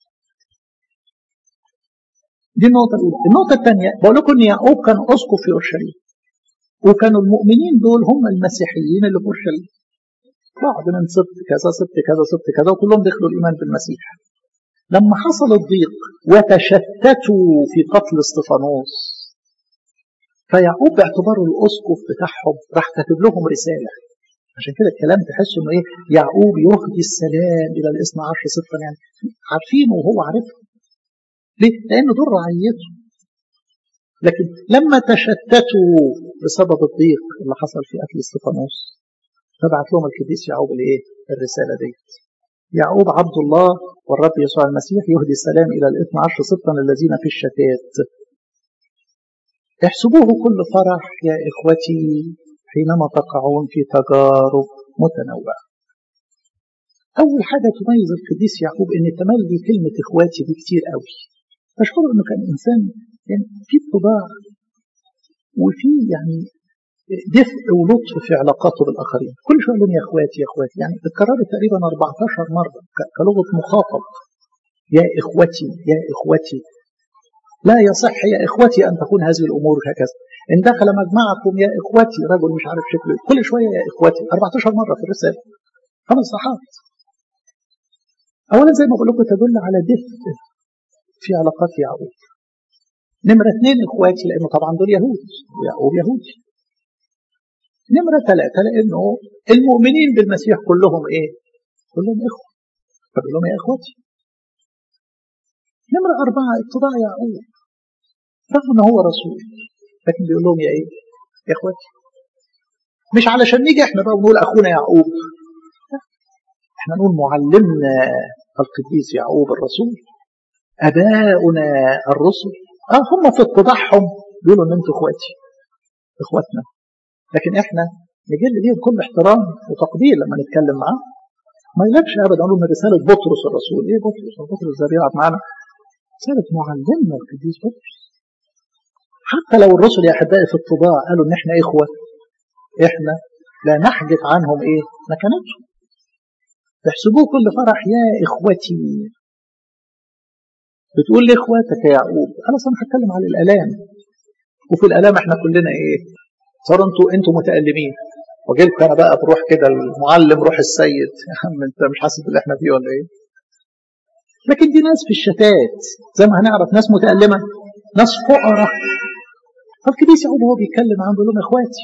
دي النقطة الأولى، النقطة الثانية بقول لكم إن يعقوب كان أسقف في أورشليم. وكانوا المؤمنين دول هم المسيحيين اللي في أورشليم. بعض من سبت كذا سبت كذا سبت كذا وكلهم دخلوا الإيمان بالمسيح. لما حصل الضيق وتشتتوا في قتل استفانوس فيعقوب باعتباره الاسقف بتاعهم راح كاتب لهم رساله عشان كده الكلام تحسوا انه ايه يعقوب يهدي السلام الى الاثنى عشر صفا يعني عارفينه وهو عارفه ليه؟ لان دول رعيته لكن لما تشتتوا بسبب الضيق اللي حصل في قتل استفانوس فبعت لهم القديس يعقوب الايه؟ الرساله ديت يعقوب عبد الله والرب يسوع المسيح يهدي السلام إلى الاثنى عشر سبطا الذين في الشتات احسبوه كل فرح يا إخوتي حينما تقعون في تجارب متنوعة أول حاجة تميز القديس يعقوب إن تملي كلمة إخواتي دي كتير قوي أشعر إنه كان إنسان يعني في اتباع وفي يعني دفء ولطف في علاقاته بالآخرين كل شوية لهم يا إخواتي يا إخواتي يعني اتكررت تقريبا 14 مرة كلغة مخاطب يا إخوتي يا إخوتي لا يصح يا إخوتي أن تكون هذه الأمور هكذا إن دخل مجمعكم يا إخوتي رجل مش عارف شكله كل شوية يا إخوتي 14 مرة في الرسالة خمس صحات أولا زي ما بقول لكم تدل على دفء في علاقات يعقوب نمرة اثنين إخواتي لأنه طبعا دول يهود ويعقوب يهودي نمرة ثلاثة لأنه المؤمنين بالمسيح كلهم إيه؟ كلهم إخوة فبيقول لهم يا إخوتي نمرة أربعة اتباع يعقوب رغم إن هو رسول لكن بيقول لهم يا إيه؟ يا إخوتي مش علشان نيجي إحنا بقى ونقول أخونا يعقوب إحنا نقول معلمنا القديس يعقوب الرسول أباؤنا الرسل آه هم في اتضاعهم بيقولوا إن أنتوا إخواتي إخواتنا لكن إحنا نجل ليهم كل احترام وتقدير لما نتكلم معاه ما يلكش ابدا اقول من رساله بطرس الرسول ايه بطرس بطرس ده بيلعب معانا رساله معلمنا القديس بطرس حتى لو الرسل يا احبائي في الطباع قالوا ان احنا اخوه احنا لا نحجب عنهم ايه مكانتهم تحسبوه كل فرح يا اخوتي بتقول لاخواتك يا يعقوب انا اصلا هتكلم على الالام وفي الالام احنا كلنا ايه صاروا انتوا انتوا متالمين وجيلكم انا بقى بروح كده المعلم روح السيد يا عم انت مش حاسس باللي احنا فيه ولا ايه لكن دي ناس في الشتات زي ما هنعرف ناس متألمة ناس فقراء فالكنيسة يعقوب هو بيتكلم عنهم بيقول لهم اخواتي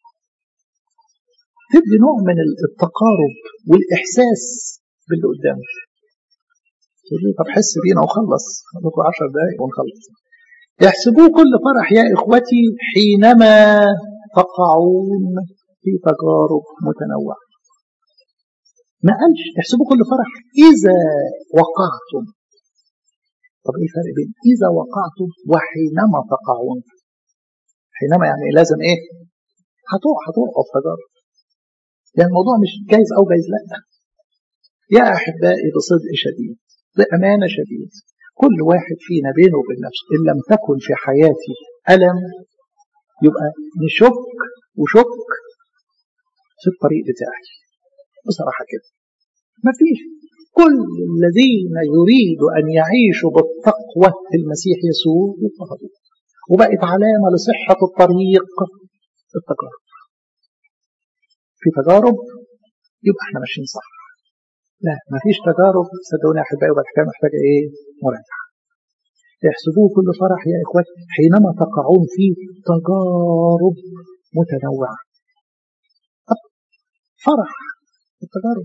تدي نوع من التقارب والإحساس باللي قدامك تقول لي طب حس بينا وخلص لكم 10 دقايق ونخلص يحسبوه كل فرح يا إخوتي حينما تقعون في تجارب متنوعة ما قالش احسبوا كل فرح إذا وقعتم طب ايه الفرق بين إذا وقعتم وحينما تقعون حينما يعني لازم ايه هتقع هتقع في تجارب يعني الموضوع مش جايز أو جايز لا يا أحبائي بصدق شديد بأمانة شديد كل واحد فينا بينه وبين نفسه إن لم تكن في حياتي ألم يبقى نشك وشك في الطريق بتاعي بصراحة كده ما فيش كل الذين يريدوا أن يعيشوا بالتقوى في المسيح يسوع يضطهدوا وبقت علامة لصحة الطريق التجارب في تجارب يبقى احنا ماشيين صح لا ما فيش تجارب صدقوني يا احبائي يبقى الحكايه محتاجه ايه؟ مراجعه يحسبوه كل فرح يا اخواتي حينما تقعون في تجارب متنوعه فرح التجارب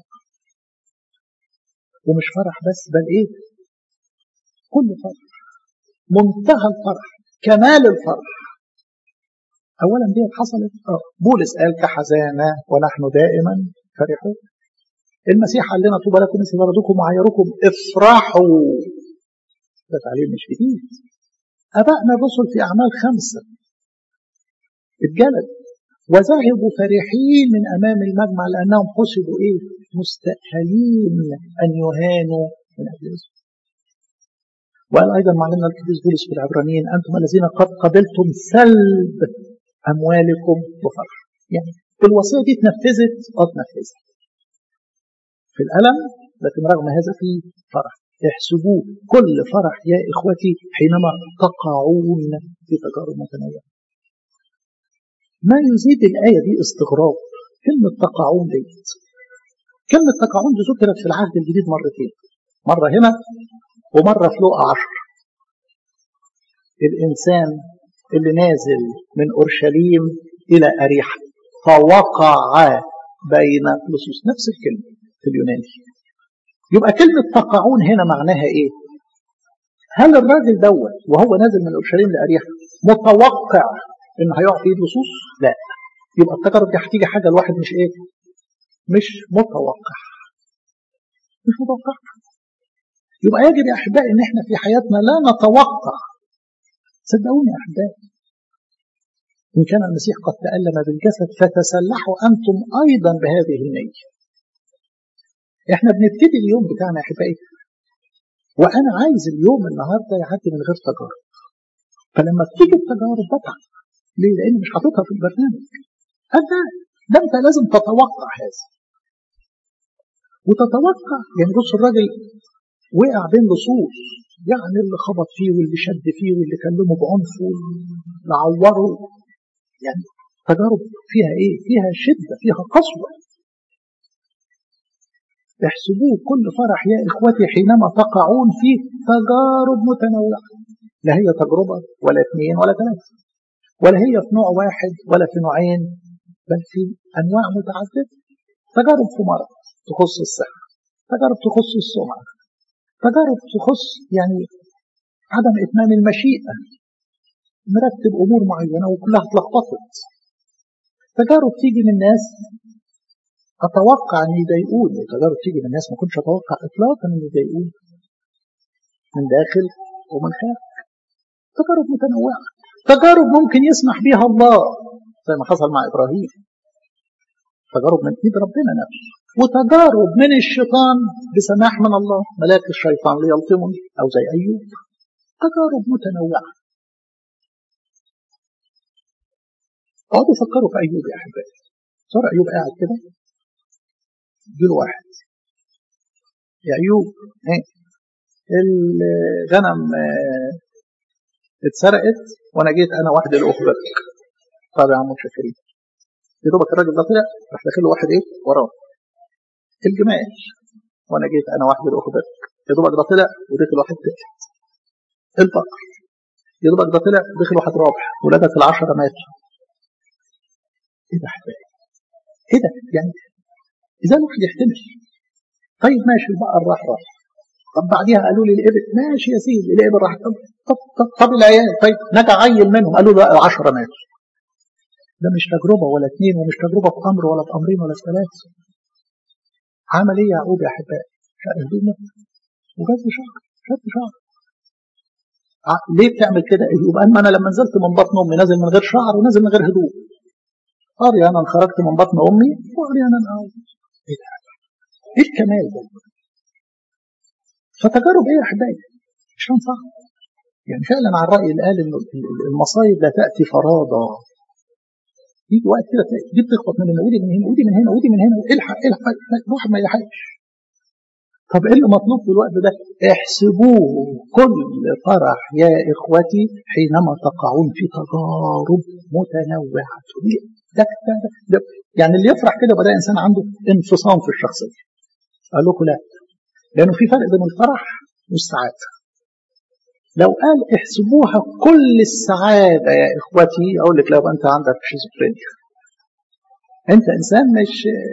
ومش فرح بس بل ايه كل فرح منتهى الفرح كمال الفرح اولا دي حصلت اه بولس قال كحزانه ونحن دائما فرحون المسيح قال لنا طوبى لكم مثل مرضكم وعيركم افرحوا ده تعليم مش جديد ابائنا الرسل في اعمال خمسه اتجلد وذهبوا فرحين من امام المجمع لانهم حسبوا ايه؟ مستأهلين ان يهانوا من اجل اسمه. وقال ايضا معلمنا القديس بولس في العبرانيين انتم الذين قد قبلتم سلب اموالكم بفرح. يعني الوصيه دي اتنفذت اه اتنفذت. في الالم لكن رغم هذا في فرح. احسبوه كل فرح يا اخوتي حينما تقعون في تجارب متنوعه. ما يزيد الآية دي استغراب كلمة تقعون ديت كلمة تقعون دي ذكرت في العهد الجديد مرتين مرة هنا ومرة في لقا عشر الإنسان اللي نازل من أورشليم إلى أريحة فوقع بين لصوص نفس الكلمة في اليوناني يبقى كلمة تقعون هنا معناها إيه؟ هل الراجل دوت وهو نازل من أورشليم لأريحة متوقع انه هيقع في ايد لصوص؟ لا يبقى التجارب دي هتيجي حاجه الواحد مش ايه؟ مش متوقع مش متوقع يبقى يجب يا احبائي ان احنا في حياتنا لا نتوقع صدقوني يا احبائي ان كان المسيح قد تألم بالجسد فتسلحوا انتم ايضا بهذه النية احنا بنبتدي اليوم بتاعنا يا احبائي وانا عايز اليوم النهارده يعدي من غير تجارب فلما بتيجي التجارب بتعب ليه؟ لان مش حاططها في البرنامج انت ده انت لازم تتوقع هذا وتتوقع يعني بص الراجل وقع بين لصوص يعني اللي خبط فيه واللي شد فيه واللي كلمه بعنف واللي عوره يعني تجارب فيها ايه؟ فيها شده فيها قسوه احسبوه كل فرح يا اخوتي حينما تقعون في تجارب متنوعه لا هي تجربه ولا اثنين ولا ثلاثه ولا هي في نوع واحد ولا في نوعين بل في انواع متعدده تجارب في مرض تخص الصحه تجارب تخص السمعه تجارب تخص يعني عدم اتمام المشيئه مرتب امور معينه وكلها اتلخبطت تجارب تيجي من ناس اتوقع ان يضايقوني تجارب تيجي من ناس ما كنتش اتوقع اطلاقا ان يضايقوني من داخل ومن خارج تجارب متنوعه تجارب ممكن يسمح بها الله زي ما حصل مع ابراهيم تجارب من ايد ربنا نفسه وتجارب من الشيطان بسماح من الله ملاك الشيطان ليلطمني او زي ايوب تجارب متنوعه اقعدوا فكروا في ايوب يا احبائي صار ايوب قاعد كده يجي له واحد يا ايوب ايه الغنم اه اتسرقت وانا جيت انا واحد لاخبرك طب يا عم متشكرين يا دوبك الراجل ده طلع راح داخل له واحد ايه وراه الجمال وانا جيت انا واحد لاخبرك يا دوبك ده طلع ودخل واحد تالت البقر يا دوبك ده طلع ودخل واحد رابع ولادك العشره ماتوا ايه ده حبايبي ايه ده يعني اذا الواحد يحتمل طيب ماشي البقر راح راح طب بعديها قالوا لي الابل ماشي يا سيدي الابل راح طب طب, طب, طب العيال طيب نجا عيل منهم قالوا له 10 ماتوا ده مش تجربه ولا اثنين ومش تجربه في امر ولا في امرين ولا في ثلاثه عمل ايه يعقوب يا احبائي؟ شق هدومه وجاب شهر شد شهر ليه بتعمل كده؟ يبقى اما انا لما نزلت من بطن امي نازل من غير شعر ونازل من غير هدوم قاري انا خرجت من بطن امي وقاري انا ايه ده؟ ايه الكمال ده؟ فتجارب ايه يا احبائي؟ مش صح يعني فعلا على الراي اللي قال انه المصايب لا تاتي فرادى يجي وقت كده دي بتخبط من هنا ودي من هنا ودي من هنا ودي من هنا الحق الحق الواحد ما يلحقش طب ايه اللي مطلوب في الوقت ده؟ احسبوه كل فرح يا اخوتي حينما تقعون في تجارب متنوعه ده, ده, ده يعني اللي يفرح كده بدا انسان عنده انفصام في الشخصيه قال لكم لا لانه في فرق بين الفرح والسعاده لو قال احسبوها كل السعاده يا اخوتي اقول لك لو انت عندك شيزوفرينيا انت انسان مش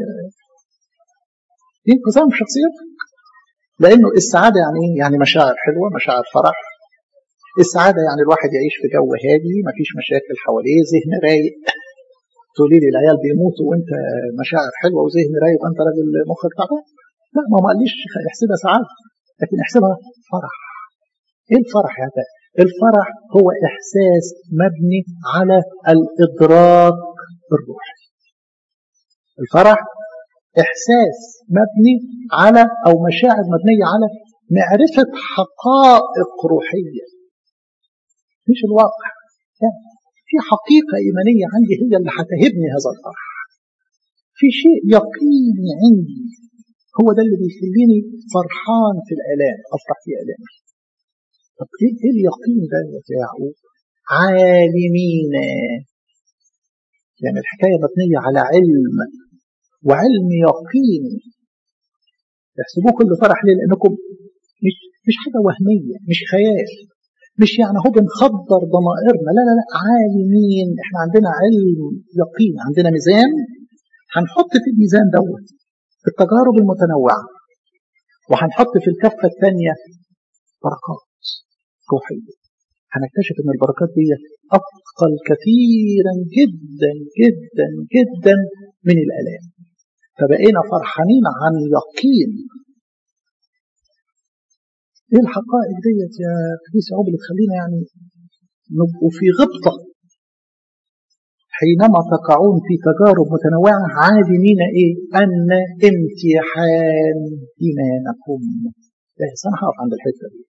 في انقسام في شخصيتك لانه السعاده يعني ايه؟ يعني مشاعر حلوه مشاعر فرح السعاده يعني الواحد يعيش في جو هادي مفيش مشاكل حواليه ذهن رايق تقولي لي العيال بيموتوا وانت مشاعر حلوه وذهن رايق وانت راجل مخك تعبان لا ما قاليش احسبها سعاده لكن احسبها فرح ايه الفرح يا ده الفرح هو احساس مبني على الادراك الروحي الفرح احساس مبني على او مشاعر مبنيه على معرفه حقائق روحيه مش الواقع لا في حقيقه ايمانيه عندي هي اللي هتهبني هذا الفرح في شيء يقيني عندي هو ده اللي بيخليني فرحان في الالام افرح في الامي طب ايه ايه اليقين ده يا يعقوب عالمين يعني الحكايه مبنيه على علم وعلم يقيني تحسبوه كل فرح ليه لانكم مش مش حاجه وهميه مش خيال مش يعني هو بنخدر ضمائرنا لا لا لا عالمين احنا عندنا علم يقين عندنا ميزان هنحط في الميزان دوت التجارب المتنوعه وهنحط في الكفه الثانيه بركات روحيه هنكتشف ان البركات دي اثقل كثيرا جدا جدا جدا من الالام فبقينا فرحانين عن يقين ايه الحقائق ديت يا قديس يعقوب اللي تخلينا يعني نبقوا في غبطه حينما تقعون في تجارب متنوعة عالمين إيه؟ أن امتحان إيمانكم بس أنا هقف عند الحتة دي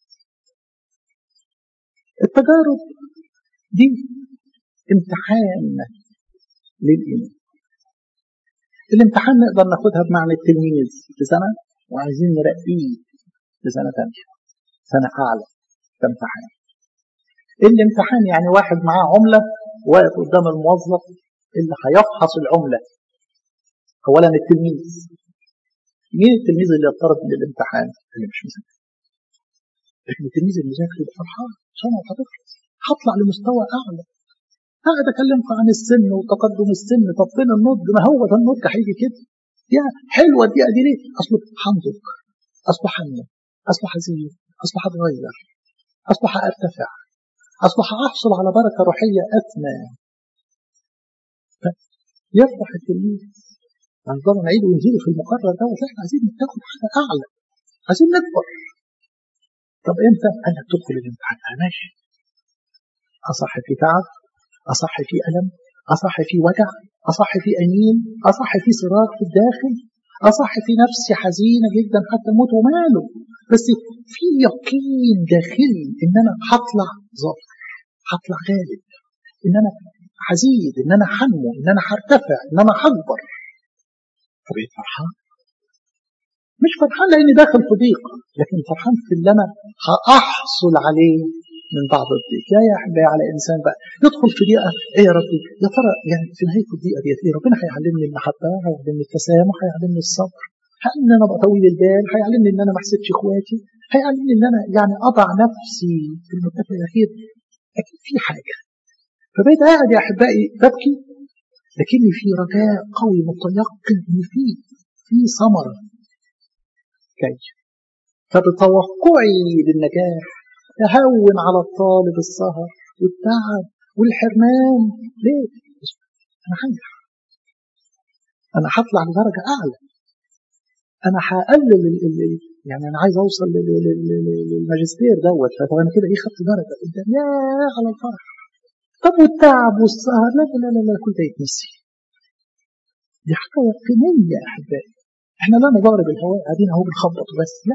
التجارب دي امتحان للإيمان الامتحان نقدر ناخدها بمعنى التلميذ في سنة وعايزين نرقيه لسنة تانية سنة أعلى ده امتحان الامتحان يعني واحد معاه عملة واقف قدام الموظف اللي هيفحص العملة أولا التلميذ مين التلميذ اللي يطرد من الامتحان اللي مش مذاكر لكن التلميذ المذاكر يبقى فرحان عشان هتخلص هطلع لمستوى أعلى قاعد أكلمكم عن السن وتقدم السن طب فين النضج ما هو ده النضج هيجي كده يا حلوة دي أدي ليه أصله هنضج أصله حنين أصله حزين أصله هتغير أصله هأرتفع أصله هأحصل على بركة روحية أثنى يفرح التلميذ هنفضل نعيد ونزيد في المقرر ده احنا عايزين ناخد حاجة أعلى عايزين نكبر طب امتى؟ قال لك تدخل الامتحان ماشي أصح في تعب أصح في ألم أصح في وجع أصح في أنين أصح في صراخ في الداخل أصح في نفسي حزينة جدا حتى موت وماله بس في يقين داخلي إن أنا هطلع ظافر هطلع غالب إن أنا هزيد إن أنا حنمو إن أنا هرتفع إن أنا هكبر فبقيت فرحان مش فرحان لاني داخل في ضيق لكن فرحان في اللي انا هاحصل عليه من بعض الضيق يا يا احبائي على انسان بقى يدخل في ضيقه ايه يا ربي يا ترى يعني في نهايه الضيقه ديت ايه ربنا هيعلمني المحبه هيعلمني التسامح هيعلمني الصبر هيعلمني ان انا ابقى طويل البال هيعلمني ان انا ما احسدش اخواتي هيعلمني ان انا يعني اضع نفسي في المتفق الاخير اكيد في حاجه فبقيت قاعد يا احبائي ببكي لكني في رجاء قوي متيقن ان في في ثمره جاي فبتوقعي للنجاح تهون على الطالب السهر والتعب والحرمان ليه؟ انا هنجح انا هطلع لدرجه اعلى انا هقلل يعني انا عايز اوصل للماجستير دوت فانا كده ايه خدت درجه قدام يا على الفرح طب والتعب والسهر لا لا لا لا كل ده يتنسي دي حاجه يقينيه يا احبائي احنا لا نضارب الهواء قاعدين اهو بنخبط بس لا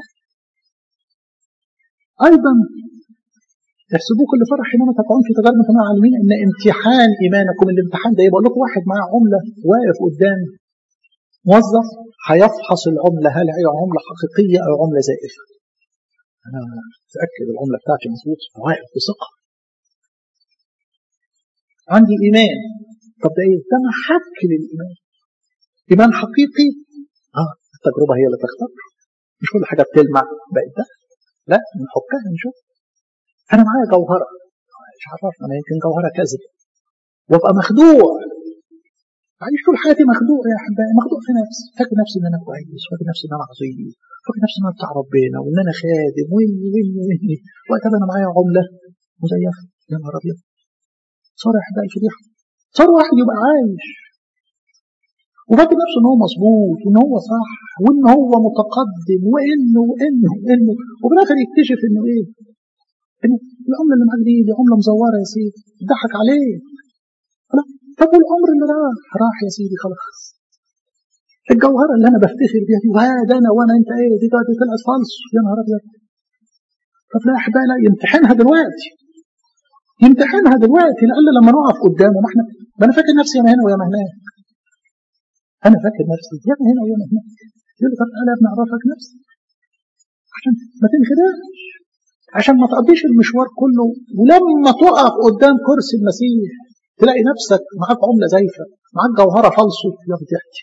ايضا احسبوه كل فرح حينما تقعون في تجارب مع العالمين ان امتحان ايمانكم الامتحان ده يبقى لكم واحد معاه عمله واقف قدام موظف هيفحص العمله هل هي عمله حقيقيه او عمله زائفه انا متاكد العمله بتاعتي مظبوط واقف بثقه عندي ايمان طب ده ايه؟ ده محك للايمان ايمان حقيقي اه التجربه هي اللي تختار مش كل حاجه بتلمع بقت ده لا نحكها نشوف انا معايا جوهره مش عرفنا انا يمكن جوهره كذب وابقى مخدوع عايش طول حياتي مخدوع يا احبائي مخدوع في نفسي فاكر نفسي ان انا كويس فاكر نفسي ان انا عظيم فاكر نفسي ان انا بتاع ربنا وان انا خادم واني واني واني وقت انا معايا عمله مزيفه يا نهار ابيض صار يا احبائي فضيحه صار واحد يبقى عايش وفاكر نفسه ان هو مظبوط وان هو صح وان هو متقدم وانه وانه وانه وفي الاخر يكتشف انه ايه؟ ان العمله اللي معاك دي دي عمله مزوره يا سيدي ضحك عليه طب والعمر اللي راح راح يا سيدي خلاص الجوهره اللي انا بفتخر بيها دي وهذا انا وانا انت ايه دي دي طلعت فالص يا نهار ابيض طب لا يا احبائي لا يمتحنها دلوقتي يمتحنها دلوقتي لألا لما نقف قدامه ما احنا ما انا فاكر نفسي يا هنا ويا هناك انا فاكر نفسي يا هنا ويا هناك يقول لي طب انا ابني اعرفك نفسي عشان ما تنخدعش عشان ما تقضيش المشوار كله ولما تقف قدام كرسي المسيح تلاقي نفسك معاك عملة زيفة معاك جوهرة فالصو يا بتحكي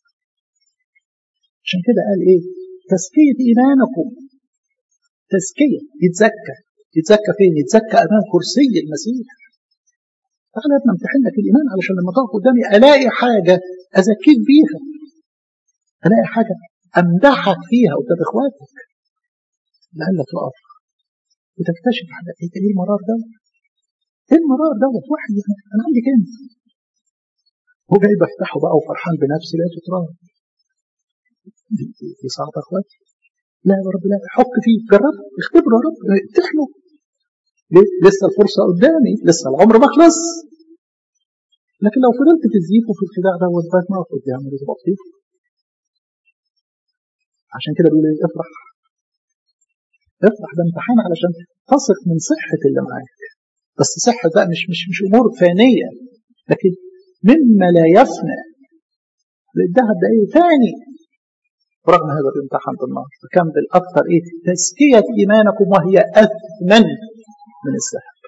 عشان كده قال ايه تزكية ايمانكم تزكية يتزكى يتزكى فين يتزكى امام كرسي المسيح تعالى يا ابني امتحن لك الايمان علشان لما تقف قدامي الاقي حاجه ازكيك بيها الاقي حاجه امدحك فيها قدام اخواتك لألا تقف وتكتشف حاجه ايه المرار ده ايه المرار دوت واحد انا عندي كنز هو جاي بفتحه بقى وفرحان بنفسي لقيته تراب دي, دي صعبه يا اخواتي لا يا رب لا حك فيه جرب اختبره يا رب امتحنه ليه؟ لسه الفرصه قدامي لسه العمر ما خلص لكن لو فضلت تزيف في الخداع ده لغايه ما اخد يعمل ايه بطيء عشان كده بيقول ايه افرح افرح ده امتحان علشان تثق من صحه اللي معاك بس صحه بقى مش مش مش امور فانيه لكن مما لا يفنى الذهب ده ايه ثاني رغم هذا الامتحان بالنار فكمل اكثر ايه تزكيه ايمانكم وهي اثمن من الذهب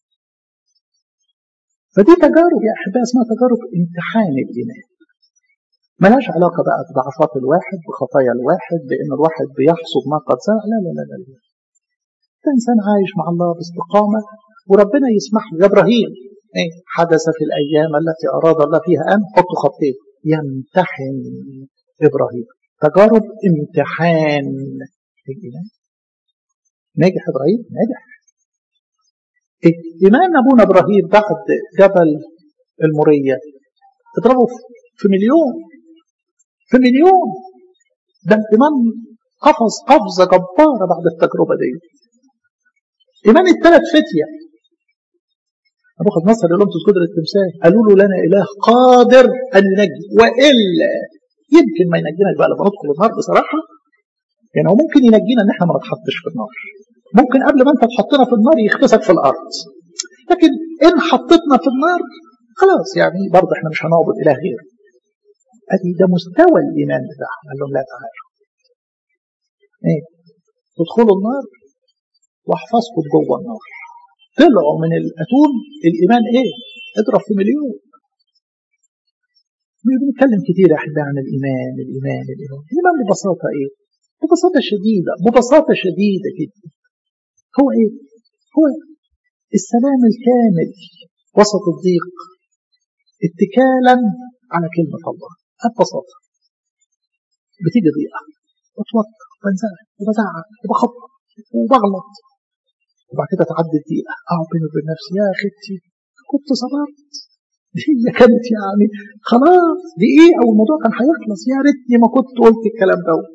فدي تجارب يا احبائي اسمها تجارب امتحان الايمان ملهاش علاقه بقى بضعفات الواحد بخطايا الواحد بان الواحد بيحصد ما قد زرع لا لا لا لا لا ده انسان عايش مع الله باستقامه وربنا يسمح له يا ابراهيم ايه حدث في الايام التي اراد الله فيها ان حطوا خطين يمتحن ابراهيم تجارب امتحان الايمان نجح ابراهيم نجح إيه؟ ايمان ابونا ابراهيم بعد جبل الموريه اضربه في مليون في مليون ده ايمان قفز قفزه جباره بعد التجربه دي ايمان الثلاث فتيه ابو نصر يقول لهم تسجدوا للتمثال قالوا له لنا اله قادر ان ينجي والا يمكن ما ينجيناش بقى لما ندخل النار بصراحه يعني هو ممكن ينجينا ان احنا ما نتحطش في النار ممكن قبل ما انت تحطنا في النار يخبسك في الارض لكن ان حطيتنا في النار خلاص يعني برضه احنا مش هنعبد اله غيره ادي ده مستوى الايمان بتاعهم قال لهم لا تعالوا ايه تدخلوا النار واحفظكم جوه النار طلعوا من الاتون الايمان ايه اضرب في مليون بنتكلم كتير يا احبائي عن الايمان الايمان الايمان الايمان ببساطه ايه ببساطه شديده ببساطه شديده جدا هو ايه هو السلام الكامل وسط الضيق اتكالا على كلمه الله ببساطه بتيجي ضيقه بتوتر بنزعل وبزعق وبخبط وبغلط وبعد كده تعدي الدقيقة أقعد بيني وبين نفسي يا أختي كنت صبرت هي كانت يعني خلاص دقيقة والموضوع كان هيخلص يا ريتني ما كنت قلت الكلام دوت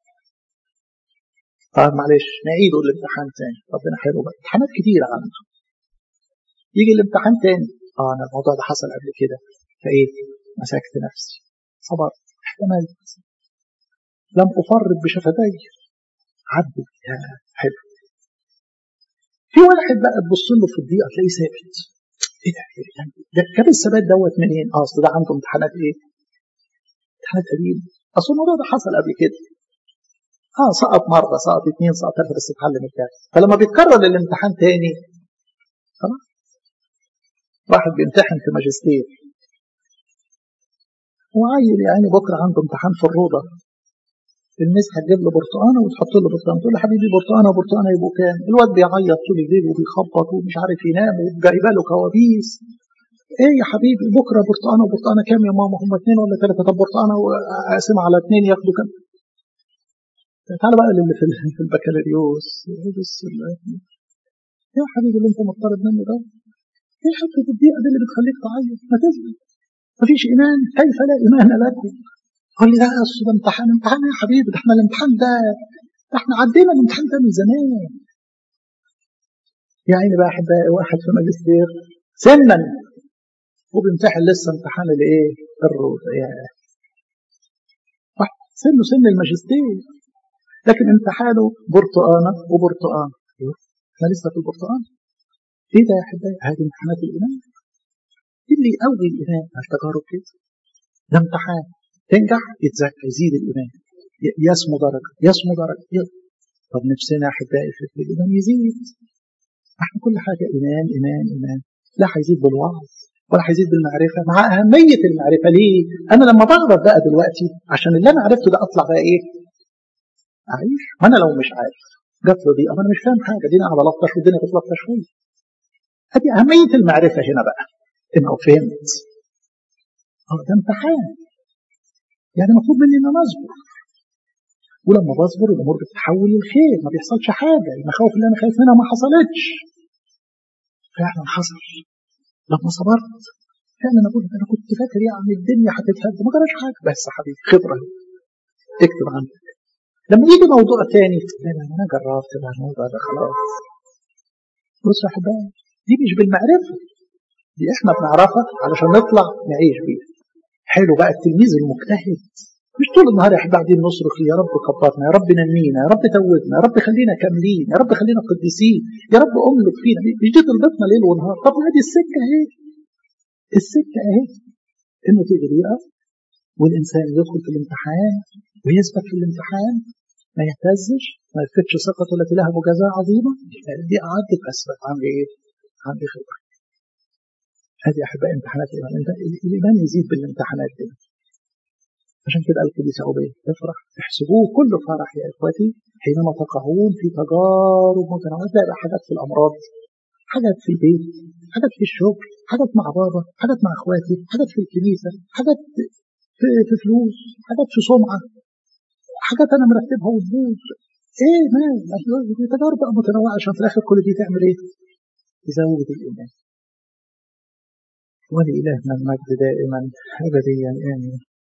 طيب معلش نعيده الامتحان تاني ربنا حلو بقى امتحانات كتيرة عنده يجي الامتحان تاني اه انا الموضوع ده حصل قبل كده فايه مسكت نفسي صبرت احتملت لم افرط بشفتي عدت يا حلو في واحد بقى تبص له في الدقيقه تلاقيه ثابت ايه ده يعني ده جاب الثبات دوت منين؟ اه اصل ده عنده امتحانات ايه؟ امتحانات قديمه اصل الموضوع ده حصل قبل كده اه سقط مره سقط اثنين سقط ثلاثه بس اتعلم الدرس فلما بيتكرر الامتحان تاني خلاص واحد بيمتحن في ماجستير وعيل يعني بكره عنده امتحان في الروضه الميس هتجيب له برتقانه وتحط له برتقانه تقول له حبيبي برتقانه برتقانه يبقوا كام؟ الواد بيعيط طول الليل وبيخبط ومش عارف ينام وجايبه له كوابيس ايه يا حبيبي بكره برتقانه وبرتقانه كام يا ماما هم اثنين ولا ثلاثه طب برتقانه اقسمها على اثنين ياخدوا كام؟ تعالى بقى اللي في في البكالوريوس بص يا حبيبي اللي انت مضطرب منه ده ايه حته الضيقه دي اللي بتخليك تعيط ما تزعل مفيش ايمان كيف لا ايمان لكم قال لي لا اصل ده امتحان امتحان يا حبيبي ده احنا الامتحان ده ده احنا عدينا الامتحان ده من زمان يا عيني بقى احبائي واحد في ماجستير سنا وبيمتحن لسه امتحان الايه؟ الروض يا واحد سنه سن الماجستير لكن امتحانه برتقانه وبرتقانه احنا لسه في البرتقان ايه ده يا احبائي؟ هذه امتحانات الايمان اللي يقوي الايمان على التجارب كده ده امتحان تنجح يتزكى يزيد الايمان يسمو درجه يسمو درجه طب نفسنا يا احبائي في الايمان يزيد احنا كل حاجه ايمان ايمان ايمان لا هيزيد بالوعظ ولا هيزيد بالمعرفه مع اهميه المعرفه ليه؟ انا لما بعرف بقى دلوقتي عشان اللي انا عرفته ده اطلع بقى ايه؟ اعيش ما انا لو مش عارف جات له دي اما انا مش فاهم حاجه دي انا بلطش والدنيا بتلطش شويه ادي اهميه المعرفه هنا بقى انه فهمت اه ده امتحان يعني مطلوب مني ان انا اصبر ولما بصبر الامور بتتحول للخير ما بيحصلش حاجه المخاوف اللي انا خايف منها ما حصلتش فعلا حصل لما صبرت فعلا اقول انا كنت فاكر يعني الدنيا هتتهد ما جراش حاجه بس يا حبيبي خبره اكتب عنك لما يجي موضوع تاني لا لا انا جربت بقى الموضوع ده خلاص بص يا احبائي دي مش بالمعرفه دي احنا بنعرفها علشان نطلع نعيش بيها حلو بقى التلميذ المجتهد مش طول النهار احنا قاعدين نصرخ يا رب كبرنا يا رب نمينا يا رب توبنا يا رب خلينا كاملين يا رب خلينا قديسين يا رب املك فينا مش دي طلبتنا ليل ونهار طب هذه السكه اهي السكه اهي انه تقدر يقف والانسان يدخل في الامتحان ويثبت في الامتحان ما يهتزش ما يفقدش ثقته التي لها مجازاه عظيمه دي قعدت اثبت عن ايه؟ عندي خبره هذه احباء امتحانات الايمان الايمان يزيد بالامتحانات دي عشان كده قال القديس عبيد افرح احسبوه كل فرح يا اخوتي حينما تقعون في تجارب متنوعه تلاقي حاجات في الامراض حاجات في البيت حاجات في الشغل حاجات مع بابا حاجات مع اخواتي حاجات في الكنيسه حاجات في, في فلوس حاجات في سمعه حاجات انا مرتبها وتبوظ ايه ما دي تجارب متنوعه عشان في الاخر كل دي تعمل ايه؟ تزود الايمان ولإلهنا المجد دائما أبديا آمين